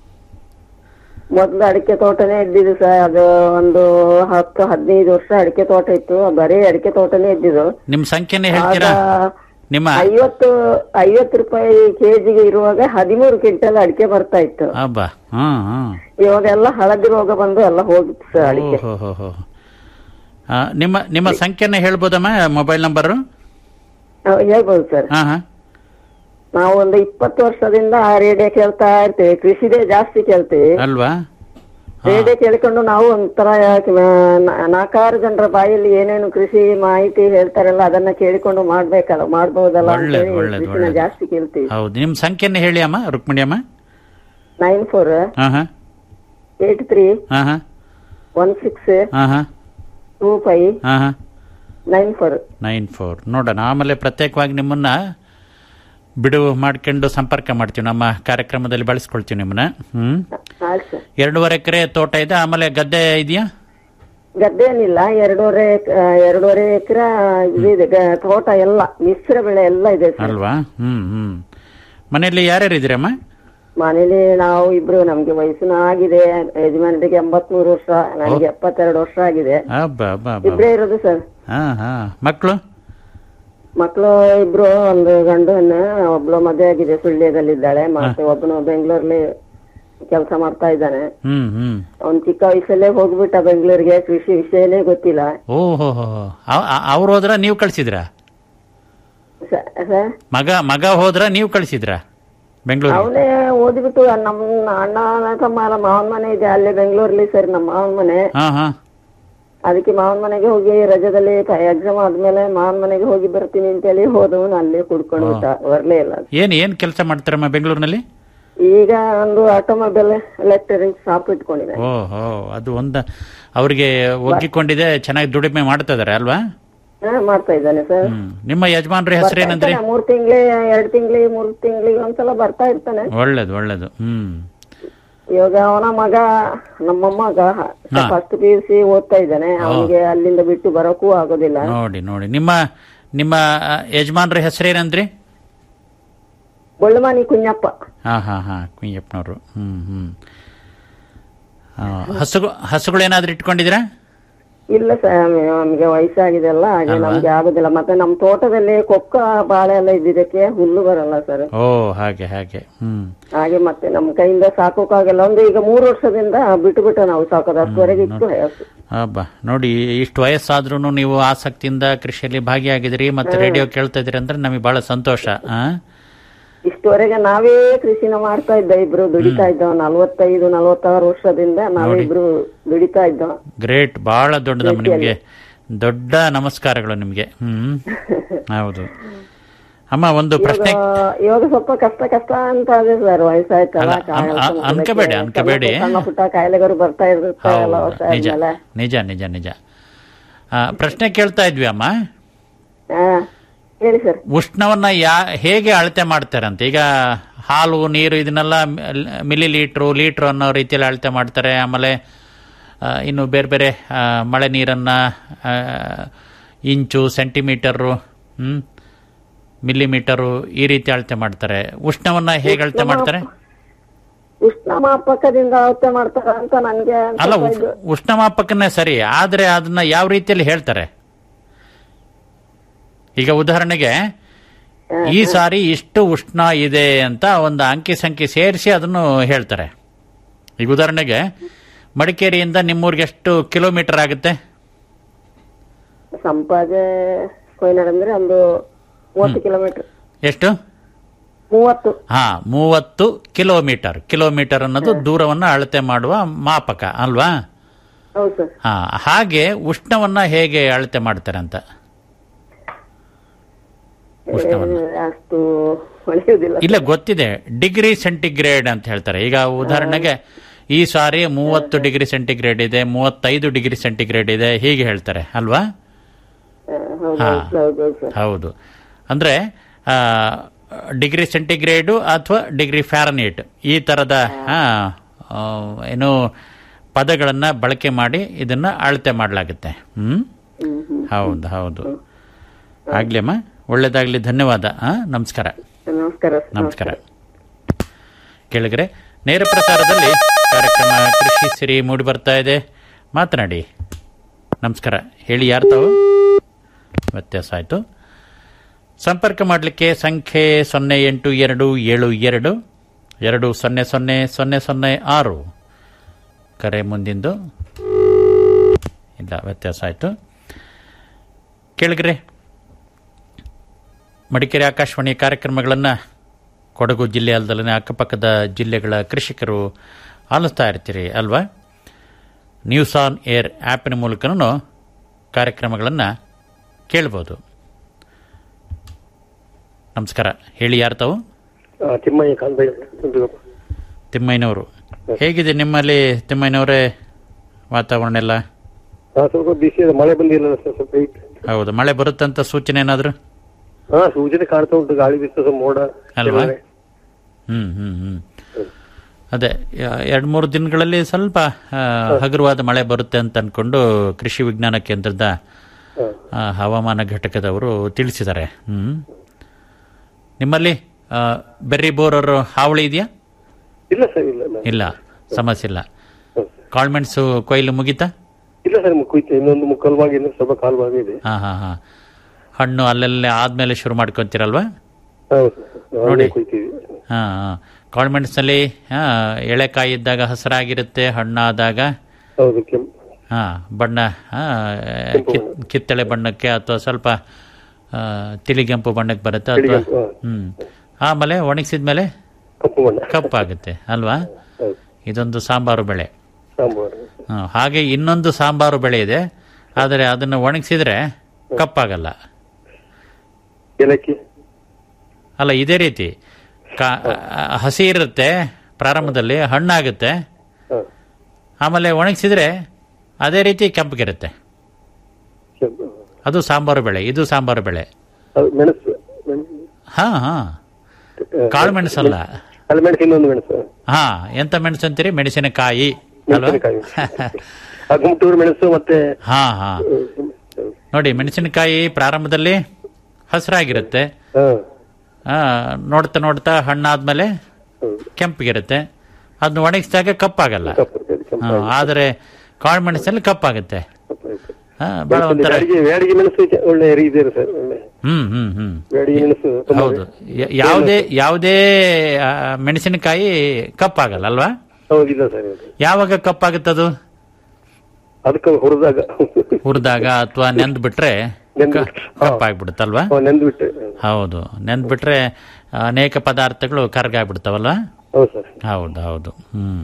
S17: ಮೊದ್ಲು ಅಡಿಕೆ ತೋಟನೇ ಇದ್ದಿದ್ದು ಸರ್ ಅದು ಒಂದು ಹತ್ತು ಹದಿನೈದು ವರ್ಷ ಅಡಿಕೆ ತೋಟ ಇತ್ತು ಬರೀ ಅಡಿಕೆ ತೋಟನೇ ಇದ್ದಿದ್ದು
S12: ನಿಮ್ ಸಂಖ್ಯೆನೇ ಹೇಳ್ತೀರಾ
S17: ಆಗ
S12: ನಿಮ್ಮ
S17: ಐವತ್ತು ಐವತ್ತು ರೂಪಾಯಿ ಕೆಜಿಗೆ ಇರುವಾಗ ಹದಿಮೂರು ಕ್ವಿಂಟಲ್ ಅಡಿಕೆ ಬರ್ತಾ ಇತ್ತು
S12: ಹಬ್ಬ ಹಾ ಹಾ
S17: ಇವಾಗೆಲ್ಲ ಹಳದಿ ರೋಗ ಬಂದು ಎಲ್ಲ ಹೋಗಿತ್ತು ಸರ್ ಅಡಿಕೆ
S12: ಓಹೋ ಹೋ ಹೋ ಆ, ನಿಮ್ಮ ನಿಮ್ಮ ಸಂಖ್ಯೆನ ಹೇಳ್ಬೋದಮ್ಮ ಮೊಬೈಲ್ ನಂಬರು
S17: ಆ, ಹೇಳ್ಬೋದು ಸರ್
S12: ಹಾ ಹಾ
S17: ನಾವು ಒಂದು ಇಪ್ಪತ್ತು ವರ್ಷದಿಂದ ರೇಡಿಯೋ ಕೇಳ್ತಾ ಇರ್ತೀವಿ ಕೃಷಿದೇ ಜಾಸ್ತಿ ಕೇಳ್ತೀವಿ
S12: ಅಲ್ವಾ
S17: ರೇಡಿಯೋ ಕೇಳ್ಕೊಂಡು ನಾವು ಒಂಥರ ನಾ- ನಾಲ್ಕಾರು ಜನರ ಬಾಯಲ್ಲಿ ಏನೇನು ಕೃಷಿ ಮಾಹಿತಿ ಹೇಳ್ತಾರಲ್ಲ ಅದನ್ನ ಕೇಳಿಕೊಂಡು ಮಾಡ್ಬೇಕಲ್ಲ ಮಾಡ್ಬಹುದಲ್ಲ
S12: ಒಳ್ಳೇದು
S17: ಅಂತೇಳಿ
S12: ಒಳ್ಳೇದು
S17: ಕೃಷಿನ
S12: ಒಳ್ಳೇದು
S17: ಜಾಸ್ತಿ ಕೇಳ್ತೀವಿ
S12: ಹೌದು ನಿಮ್ ಸಂಖ್ಯೆನ ಹೇಳಿ ಅಮ್ಮ ರುಕ್ಮಿಣಿ ಅಮ್ಮ
S17: ನೈನ್ ಫೋರ್
S12: ಹಾ ಹಾ
S17: ಏಟ್ ತ್ರೀ
S12: ಹಾ ಹಾ
S17: ಒನ್ ಸಿಕ್ಸ್
S12: ಹಾ ಹಾ
S17: ಟೂ ಫೈವ್
S12: ಹಾ ಹಾ
S17: ನೈನ್ ಫೋರ್
S12: ನೈನ್ ಫೋರ್ ನೋಡೋಣ ಆಮೇಲೆ ಪ್ರತ್ಯೇಕವಾಗಿ ನಿಮ್ಮನ್ನ ಬಿಡುವು ಮಾಡ್ಕೊಂಡು ಸಂಪರ್ಕ ಮಾಡ್ತೀವಿ ನಮ್ಮ ಕಾರ್ಯಕ್ರಮದಲ್ಲಿ ಬಳಸ್ಕೊಳ್ತೀವಿ ನಿಮ್ಮನ್ನ ಹ್ಮ್
S17: ಆಯ್ತು ಸರ್
S12: ಎರಡೂವರೆ ಎಕರೆ ತೋಟ ಇದೆ ಆಮೇಲೆ ಗದ್ದೆ ಇದೆಯಾ
S17: ಗದ್ದೆ ಏನಿಲ್ಲ ಎರಡೂವರೆ ಎಕ್- ಆ, ಎರಡೂವರೆ ಎಕರೆ ಇದೆ ಗ- ತೋಟ ಎಲ್ಲ ಮಿಶ್ರ ಬೆಳೆ ಎಲ್ಲ ಇದೆ ಸರ್
S12: ಅಲ್ವಾ ಹ್ಮ್ ಹ್ಮ್ ಮನೆಯಲ್ಲಿ ಯಾರ್ಯಾರು ಇದ್ದೀರಮ್ಮ
S17: ಮನೇಲಿ ನಾವು ಇಬ್ರು ನಮ್ಗೆ ವಯಸ್ಸಿನ ಆಗಿದೆ ಯಜಮಾನರಿಗೆ ಎಂಬತ್ಮೂರು ವರ್ಷ ನನಗೆ ಎಪ್ಪತ್ತೆರಡು ವರ್ಷ ಆಗಿದೆ
S12: ಅಬ್ಬಾ ಅಬ್ಬಾ ಅಬ್ಬಾ
S17: ಇಬ್ರೇ ಇರೋದು ಸರ್
S12: ಹಾ ಹಾ ಮಕ್ಕಳು
S17: ಮಕ್ಕಳು ಇಬ್ರು ಒಂದು ಗಂಡು ಹೆಣ್ಣು ಒಬ್ಳು ಮದುವೆ ಆಗಿದೆ ಸುಳ್ಯದಲ್ಲಿದ್ದಾಳೆ ಮತ್ತೆ ಒಬ್ಬನು ಬೆಂಗಳೂರಲ್ಲಿ ಕೆಲಸ ಮಾಡ್ತಾ ಇದ್ದಾನೆ
S12: ಹ್ಮ್ ಹ್ಮ್
S17: ಅವ್ನ್ ಚಿಕ್ಕ ವಯಸ್ಸಲ್ಲೇ ಹೋಗ್ಬಿಟ್ಟ ಬೆಂಗಳೂರಿಗೆ ಕೃಷಿ ವಿಷಯನೇ ಗೊತ್ತಿಲ್ಲ
S12: ಓಹೋ ಅವ್ರು ಹೋದ್ರ ನೀವು ಕಳ್ಸಿದ್ರಾ
S17: ಸ- ಸರ್
S12: ಮಗ ಮಗ ಹೋದ್ರ ನೀವು ಕಳ್ಸಿದ್ರಾ ಬೆಂಗಳೂರು
S17: ಅವನೇ ಓದ್ಬಿಟ್ಟು ನಮ್ಮ ಅಣ್ಣ ತಮ್ಮ ಎಲ್ಲ ಮಾವನ ಮನೆ ಇದೆ ಅಲ್ಲೇ ಬೆಂಗಳೂರಲ್ಲಿ ಸರ್ ನಮ್ಮ ಮಾವನ ಮನೆ
S12: ಹಾ ಹಾ
S17: ಅದಕ್ಕೆ ಮಾವನ ಮನೆಗೆ ಹೋಗಿ ರಜದಲ್ಲಿ ಎಕ್ಸಾಮ್ ಆದ್ಮೇಲೆ ಮಾವನ ಮನೆಗೆ ಹೋಗಿ ಬರ್ತೀನಿ ಅಂತೇಳಿ ಹೋದವನು ಅಲ್ಲೇ ಕುಡ್ಕೊಂಡು ಬಿಟ್ಟ ಬರ್ಲೇ ಇಲ್ಲ
S12: ಏನ್ ಏನ್ ಕೆಲಸ ಮಾಡ್ತಾರಮ್ಮ ಬೆಂಗಳೂರಿನಲ್ಲಿ
S17: ಈಗ ಒಂದು ಆಟೋಮೊಬೈಲ್ ಎಲೆಕ್ಟ್ರಿಕ್ ಶಾಪ್ ಇಟ್ಕೊಂಡಿದೆ
S12: ಓಹೋ ಅದು ಒಂದ ಅವ್ರಿಗೆ ಒಗ್ಗಿಕೊಂಡಿದೆ ಚೆನ್ನಾಗಿ ದುಡಿಮೆ ಮಾಡ್ತಾ ಇದಾರೆ ಅಲ್ವಾ
S17: ಹಾ ಮಾಡ್ತಾ ಇದ್ದಾನೆ ಸರ್
S12: ಹ್ಮ್ ನಿಮ್ಮ ಯಜಮಾನ್ರ ಹೆಸರೇನಂದ್ರಿ
S17: ಮೂರ್ ತಿಂಗ್ಳಿ ಎರಡ್ ತಿಂಗ್ಳಿ ಮೂರ್ ತಿಂಗ್ಳಿಗೆ ಒಂದ್ಸಲ ಬರ್ತಾ ಇರ್ತಾನೆ
S12: ಒಳ್ಳೇದು ಒಳ್ಳೇದು ಹ್ಮ್
S17: ಇವಾಗ ಅವನ ಮಗ ನಮ್ಮ ಮಗ ಫಸ್ಟ್ ಪಿ ಯು ಸಿ ಓದ್ತಾ ಇದ್ದಾನೆ ಅವನಿಗೆ ಅಲ್ಲಿಂದ ಬಿಟ್ಟು ಬರೋಕ್ಕೂ ಆಗೋದಿಲ್ಲ
S12: ನೋಡಿ ನೋಡಿ ನಿಮ್ಮ ನಿಮ್ಮ ಆ, ಯಜಮಾನ್ರ ಹೆಸರೇನಂದ್ರಿ
S17: ಬೊಳ್ಳಮಾನಿ ಕುഞ്ഞಪ್ಪ
S12: ಹಾ ಹಾ ಹಾ ಕುಯ್ಯಪ್ಪನವರು ಹ್ಮ್ ಹ್ಮ್ ಆ, ಹಸುಗಳು ಹಸುಗಳೇನಾದ್ರೂ ಇಟ್ಕೊಂಡಿದ್ದೀರಾ
S17: ಇಲ್ಲ ಸರ್ ನಮ್ಗೆ ವಯಸ್ಸಾಗಿದೆ ಅಲ್ಲ ಹಾಗೆ
S12: ಅಲ್ವಾ?
S17: ನಮ್ಗೆ ಆಗುದಿಲ್ಲ ಮತ್ತೆ ನಮ್ ತೋಟದಲ್ಲಿ ಕೊಕ್ಕ ಬಾಳೆ ಎಲ್ಲ ಇದ್ದಿದ್ದಕ್ಕೆ ಹುಲ್ಲು ಬರಲ್ಲ ಸರ್
S12: ಓ ಹಾಗೆ ಹಾಗೆ ಹ್ಮ್
S17: ಹಾಗೆ ಮತ್ತೆ ನಮ್ ಕೈಯಿಂದ ಸಾಕೋಕ್ಕಾಗಲ್ಲ ಒಂದು ಈಗ ಮೂರು ವರ್ಷದಿಂದ ಬಿಟ್ಟು ಬಿಟ್ಟು ನಾವು ಸಾಕೋದು ಅಷ್ಟುವರೆಗೆ ಇತ್ತು ಹಸು.
S12: ಹಬ್ಬ ನೋಡಿ ಇಷ್ಟು ವಯಸ್ಸಾದ್ರೂ ನೀವು ಆಸಕ್ತಿಯಿಂದ ಕೃಷಿಯಲ್ಲಿ ಭಾಗಿಯಾಗಿದ್ದೀರಿ ಮತ್ತೆ ರೇಡಿಯೋ ಕೇಳ್ತಾ ಇದ್ದೀರಿ ಅಂದ್ರೆ ನಮಗೆ ಬಹಳ ಸಂತೋಷ ಆ?
S17: ಇಷ್ಟುವರೆಗೆ ನಾವೇ ಕೃಷಿನ ಮಾಡ್ತಾ ಇದ್ದ ಇಬ್ರು ದುಡಿತಾ ಇದ್ದವ ನಲ್ವತ್ತೈದು ನಲ್ವತ್ತಾರು ವರ್ಷದಿಂದ ನಾವೇ
S12: ನೋಡಿ.
S17: ಇಬ್ರು ದುಡಿತಾ ಇದ್ದವ
S12: ಗ್ರೇಟ್ ಬಹಳ ದೊಡ್ಡದಮ್ಮ ನಿಮಗೆ ದೊಡ್ಡ ನಮಸ್ಕಾರಗಳು ನಿಮಗೆ ಹ್ಮ್ ಹೌದು ಅಮ್ಮ ಒಂದು ಪ್ರಶ್ನೆ
S17: ಇವಾಗ- ಇವಾಗ ಸ್ವಲ್ಪ ಕಷ್ಟ ಕಷ್ಟ ಅಂತ ಇದೆ ಸರ್ ವಯಸ್ಸಾಯ್ತಲ್ಲ
S12: ಅಲ್ಲ,
S17: ಕಾಯಿ
S12: ಅನ್-
S17: ಹಣ್ಣು
S12: ಅನ್ಕೋಬೇಡಿ,
S17: ಕೊಡಕ್ಕೆ
S12: ಅನ್ಕೋಬೇಡಿ.
S17: ಸಣ್ಣ ಸಣ್ಣ ಪುಟ್ಟ ಕಾಯಿಲೆಗಳು ಬರ್ತಾ ಇರುತ್ತೆ ಎಲ್ಲ
S12: ಹೌದು,
S17: ವರ್ಷ
S12: ನಿಜ
S17: ಆದ್ಮೇಲೆ
S12: ನಿಜ ನಿಜ ನಿಜ ಆ, ಪ್ರಶ್ನೆ ಕೇಳ್ತಾ ಇದ್ವಿ ಅಮ್ಮ
S17: ಹಾ ಹೇಳಿ ಸರ್
S12: ಉಷ್ಣವನ್ನ ಯಾ ಹೇಗೆ ಅಳತೆ ಮಾಡ್ತಾರಂತೆ ಈಗ ಹಾಲು ನೀರು ಇದನ್ನೆಲ್ಲ ಮಿಲಿ ಲೀಟ್ರು ಲೀಟ್ರು ಅನ್ನೋ ರೀತಿಯಲ್ಲಿ ಅಳತೆ ಮಾಡ್ತಾರೆ ಆಮೇಲೆ ಆ, ಇನ್ನು ಬೇರೆ ಬೇರೆ ಆ, ಮಳೆ ನೀರನ್ನ ಆ, ಇಂಚು ಸೆಂಟಿಮೀಟರು ಹ್ಮ್ ಮಿಲಿಮೀಟರು ಈ ರೀತಿ ಅಳತೆ ಮಾಡ್ತಾರೆ ಉಷ್ಣವನ್ನ ಹೇಗೆ ಅಳತೆ ಮಾಡ್ತಾರೆ
S17: ಉಷ್ಣ ಮಾಪಕದಿಂದ ಅಳತೆ ಮಾಡ್ತಾರ ಅಂತ ನನ್ಗೆ
S12: ಅಲ್ಲ
S17: ಸ್ವಲ್ಪ
S12: ಉಷ್-
S17: ಇದು-
S12: ಉಷ್ಣಮಾಪಕನೇ ಸರಿ ಆದ್ರೆ ಅದನ್ನ ಯಾವ ರೀತಿಯಲ್ಲಿ ಹೇಳ್ತಾರೆ ಈಗ ಉದಾಹರಣೆಗೆ ಈ ಸಾರಿ ಇಷ್ಟು ಉಷ್ಣ ಇದೆ ಅಂತ ಒಂದು ಅಂಕಿ ಸಂಖ್ಯೆ ಸೇರಿಸಿ ಅದನ್ನು ಹೇಳ್ತಾರೆ ಈಗ ಉದಾಹರಣೆಗೆ ಮಡಿಕೇರಿಯಿಂದ ನಿಮ್ಮೂರಿಗೆ ಎಷ್ಟು ಕಿಲೋಮೀಟರ್ ಆಗುತ್ತೆ
S17: ಸಂಪಾಜೆ ಕೊಯ್ನಾಡ್ ಅಂದ್ರೆ ಒಂದು ಮೂವತ್ತು ಕಿಲೋಮೀಟರ್
S12: ಎಷ್ಟು
S17: ಮೂವತ್ತು
S12: ಹಾ ಮೂವತ್ತು ಕಿಲೋಮೀಟರ್ ಕಿಲೋಮೀಟರ್ ಅನ್ನೋದು ದೂರವನ್ನ ಅಳತೆ ಮಾಡುವ ಮಾಪಕ ಅಲ್ವಾ
S17: ಹೌದು ಸರ್
S12: ಹಾ ಹಾಗೆ ಉಷ್ಣವನ್ನ ಹೇಗೆ ಅಳತೆ ಮಾಡ್ತಾರೆ ಅಂತ ಉಷ್ಣವನ್ನ
S17: ಅಷ್ಟು ಹೊಳೆಯುವುದಿಲ್ಲ
S12: ಇಲ್ಲ ಗೊತ್ತಿದೆ ಡಿಗ್ರಿ ಸೆಂಟಿಗ್ರೇಡ್ ಅಂತ ಹೇಳ್ತಾರೆ ಈಗ ಉದಾಹರಣೆಗೆ ಈ ಸಾರಿ ಮೂವತ್ತು ಡಿಗ್ರಿ ಸೆಂಟಿಗ್ರೇಡ್ ಇದೆ ಮೂವತ್ತೈದು ಡಿಗ್ರಿ ಸೆಂಟಿಗ್ರೇಡ್ ಇದೆ ಹೀಗೆ ಹೇಳ್ತಾರೆ ಅಲ್ವಾ
S17: ಹೌದು
S12: ಹಾ.
S17: ಹೌದು ಹೌದು ಸರ್
S12: ಹೌದು ಅಂದ್ರೆ ಆ, ಡಿಗ್ರಿ ಸೆಂಟಿಗ್ರೇಡು ಅಥವಾ ಡಿಗ್ರಿ ಫ್ಯಾರನೇಟ್ ಈ ಥರದ ಆ, ಆ, ಏನು ಪದಗಳನ್ನು ಬಳಕೆ ಮಾಡಿ ಇದನ್ನ ಅಳತೆ ಮಾಡಲಾಗುತ್ತೆ ಹ್ಮ್ ಹೌದು ಹೌದು ಆಗ್ಲಿ ಅಮ್ಮ ಒಳ್ಳೇದಾಗ್ಲಿ ಧನ್ಯವಾದ ಆ, ನಮಸ್ಕಾರ
S17: ನಮಸ್ಕಾರ
S12: ನಮಸ್ಕಾರ ಕೇಳಿದ್ರೆ ನೇರ ಪ್ರಸಾರದಲ್ಲಿ ಕಾರ್ಯಕ್ರಮ ಕೃಷಿ ಸಿರಿ ಮೂಡಿ ಬರ್ತಾ ಇದೆ ಮಾತನಾಡಿ ನಮಸ್ಕಾರ ಹೇಳಿ ಯಾರು ತಾವು ವ್ಯತ್ಯಾಸ ಆಯಿತು ಸಂಪರ್ಕ ಮಾಡಲಿಕ್ಕೆ ಸಂಖ್ಯೆ ಸೊನ್ನೆ ಎಂಟು ಎರಡು ಏಳು ಎರಡು ಎರಡು ಸೊನ್ನೆ ಸೊನ್ನೆ ಸೊನ್ನೆ ಸೊನ್ನೆ ಆರು ಕರೆ ಮುಂದಿಂದು ಇಲ್ಲ ವ್ಯತ್ಯಾಸ ಆಯಿತು ಕೇಳಿಗ್ರೆ ಮಡಿಕೇರಿ ಆಕಾಶವಾಣಿ ಕಾರ್ಯಕ್ರಮಗಳನ್ನು ಕೊಡಗು ಜಿಲ್ಲೆ ಅಲ್ಲದಲ್ಲೇ ಅಕ್ಕಪಕ್ಕದ ಜಿಲ್ಲೆಗಳ ಕೃಷಿಕರು ಆಲಿಸ್ತಾ ಇರ್ತೀರಿ ಅಲ್ವಾ ನ್ಯೂಸ್ ಆನ್ ಏರ್ ಆ್ಯಪಿನ ಮೂಲಕನೂ ಕಾರ್ಯಕ್ರಮಗಳನ್ನು ಕೇಳ್ಬೋದು ನಮಸ್ಕಾರ ಹೇಳಿ ಯಾರು ತಾವು
S18: ಆ, ತಿಮ್ಮಯ್ಯ ಕಾಲ್ಬೈ
S12: ತಿಮ್ಮಯ್ಯನವರು ಹೇಗಿದೆ ನಿಮ್ಮಲ್ಲಿ ತಿಮ್ಮಯ್ಯನವರೇ ವಾತಾವರಣ ಎಲ್ಲ
S18: ಹಾ ಸ್ವಲ್ಪ ಬಿಸಿ ಇದೆ ಮಳೆ ಬಂದಿಲ್ಲ ಸರ್ ಸ್ವಲ್ಪ ಇತ್ತು.
S12: ಹೌದು ಮಳೆ ಬರುತ್ತಂತ ಸೂಚನೆ ಏನಾದರೂ
S18: ಹಾ ಸೂಚನೆ ಕಾಣ್ತಾ ಉಂಟು ಗಾಳಿ ಬೀಸ್ತದೆ ಮೋಡ
S12: ಅಲ್ವಾ
S18: ಕೆಲವೇ.
S12: ಹ್ಮ್ ಹ್ಮ್ ಹ್ಮ್ ಅದೇ ಎರಡು ಮೂರು ದಿನಗಳಲ್ಲಿ ಸ್ವಲ್ಪ ಆ, ಹಗುರವಾದ ಮಳೆ ಬರುತ್ತೆ ಅಂತ ಅನ್ಕೊಂಡು ಕೃಷಿ ವಿಜ್ಞಾನ ಕೇಂದ್ರದ ಆ, ಹವಾಮಾನ ಘಟಕದವರು ತಿಳಿಸಿದ್ದಾರೆ ಹ್ಮ್ ನಿಮ್ಮಲ್ಲಿ ಆ, ಬೆರ್ರಿ ಬೋರರ್ ಹಾವಳಿ ಇದೆಯಾ
S18: ಇಲ್ಲ ಸರ್ ಇಲ್ಲ ಇಲ್ಲ.
S12: ಇಲ್ಲ ಸಮಸ್ಯೆ ಇಲ್ಲ ಕಾಳ್ಮೆಣ್ಸು ಕೊಯ್ಲು ಮುಗಿತಾ
S18: ಇಲ್ಲ ಸರ್ ಕುಯ್ತು ಇನ್ನೊಂದು ಮುಕ್ಕಾಲು ಭಾಗ ಇನ್ನು ಸ್ವಲ್ಪ ಕಾಲು ಭಾಗ ಇದೆ
S12: ಹಾ ಹಾ ಹಾ ಹಣ್ಣು ಅಲ್ಲೆಲ್ಲೇ ಆದ್ಮೇಲೆ ಶುರು ಮಾಡ್ಕೊಂತೀರಲ್ವಾ
S18: ಹೌದು ಸರ್.
S12: ನೋಡಿ.
S18: ಅವನ್ನೇ ಕುಯ್ತೀವಿ
S12: ಹಾ ಹಾ ಕಾಳ್ಮೆಣ್ಸಲ್ಲಿ ಹಾ ಎಳೆಕಾಯಿ ಇದ್ದಾಗ ಹಸಿರಾಗಿರುತ್ತೆ ಹಣ್ಣಾದಾಗ
S18: ಹೌದು ಕೆಂಪು
S12: ಹಾ ಬಣ್ಣ ಹಾ ಕಿತ್- ಕಿತ್ತಳೆ ಬಣ್ಣಕ್ಕೆ ಅಥವಾ ಸ್ವಲ್ಪ ಆ, ತಿಳಿಗೆಂಪು ಬಣ್ಣಕ್ಕೆ ಬರುತ್ತೆ ಅಥವಾ
S18: ತಿಳಿಗೆಂಪು, ಹಾ.
S12: ಹ್ಮ್ ಆಮೇಲೆ ಒಣಗಿಸಿದ್ಮೇಲೆ
S18: ಕಪ್ಪು ಬಣ್ಣ
S12: ಕಪ್ಪಾಗುತ್ತೆ ಅಲ್ವಾ
S18: ಹೌದು.
S12: ಇದೊಂದು ಸಾಂಬಾರು ಬೆಳೆ
S18: ಸಾಂಬಾರು
S12: ಹಾ, ಹಾಗೆ ಇನ್ನೊಂದು ಸಾಂಬಾರು ಬೆಳೆ ಇದೆ ಆದರೆ ಅದನ್ನು ಒಣಗಿಸಿದ್ರೆ ಕಪ್ಪಾಗಲ್ಲ
S18: ಏಲಕ್ಕಿ
S12: ಅಲ್ಲ ಇದೇ ರೀತಿ ಕಾ- ಆ, ಹಸಿ ಇರುತ್ತೆ ಪ್ರಾರಂಭದಲ್ಲಿ ಹಣ್ಣಾಗುತ್ತೆ
S18: ಹಾ.
S12: ಆಮೇಲೆ ಒಣಗಿಸಿದ್ರೆ ಅದೇ ರೀತಿ ಕೆಂಪಗಿರುತ್ತೆ
S18: ಕೆಂಪು.
S12: ಅದು ಸಾಂಬಾರು ಬೆಳೆ ಇದು ಸಾಂಬಾರು ಬೆಳೆ
S18: ಅದು ಮೆಣಸು ಮೆಣಸು.
S12: ಹಾ ಹಾ ಕಾಳು ಮೆಣಸಲ್ಲ
S18: ಅಲ್ಲಿ ಮೆಣಸು ಇನ್ನೊಂದು ಮೆಣಸು
S12: ಹಾ ಎಂತ ಮೆಣಸು ಅಂತೀರಿ ಮೆಣಸಿನಕಾಯಿ ಅಲ್ವಾ
S18: ಮೆಣಸಿನಕಾಯಿ ಆ ಗುಂಟೂರು ಮೆಣಸು ಮತ್ತೆ
S12: ಹಾ ಹಾ ನೋಡಿ ಮೆಣಸಿನಕಾಯಿ ಪ್ರಾರಂಭದಲ್ಲಿ ಹಸಿರಾಗಿರುತ್ತೆ
S18: ಹಾ
S12: ಆ, ನೋಡ್ತಾ ನೋಡ್ತಾ ಹಣ್ಣಾದ್ಮೇಲೆ ಕೆಂಪಗಿರುತ್ತೆ ಅದನ್ನ ಒಣಗಿಸಿದಾಗ ಕಪ್ಪಾಗಲ್ಲ ಹಾ, ಆದರೆ ಕಾಳು ಮೆಣಸಲ್ಲಿ ಕಪ್ಪಾಗುತ್ತೆ ಹಾ, ಬಹಳ
S18: ಮೆಣಸಲ್ಲಿ
S12: ಒಂಥರ
S18: ಬ್ಯಾಡಗಿ ಬ್ಯಾಡಗಿ ಮೆಣಸು ಚ- ಒಳ್ಳೆ ಇದೆ ಸರ್ ಒಳ್ಳೆ
S12: ಹ್ಮ್ ಹ್ಮ್ ಹ್ಮ್
S18: ಬ್ಯಾಡಗಿ ಮೆಣಸು ತುಂಬಾ
S12: ಹೌದು ಯ- ಯಾವುದೇ ಯಾವುದೇ ಆ, ಮೆಣಸಿನಕಾಯಿ ಕಪ್ಪಾಗಲ್ಲ ಅಲ್ವಾ
S18: ಹೌದಿಲ್ಲ ಸರ್ ಇದು.
S12: ಯಾವಾಗ ಕಪ್ಪಾಗುತ್ತದು
S18: ಅದಕ್ಕೆ ಹುರಿದಾಗ
S12: ಹುರಿದಾಗ ಅಥವಾ ನೆಂದ್ ಬಿಟ್ರೆ ಕ- ಕಪ್ಪಾಗ್ಬಿಡುತ್ತಲ್ವಾ
S18: ನೆಂದು ಬಿಟ್ಟು
S12: ಹೌದು ನೆಂದ್ ಬಿಟ್ರೆ ಅನೇಕ ಪದಾರ್ಥಗಳು ಕರ್ಗಾಗ್ಬಿಡ್ತಾವಲ್ವಾ
S18: ಹೌದು ಸರ್
S12: ಹೌದು ಹೌದು ಹ್ಮ್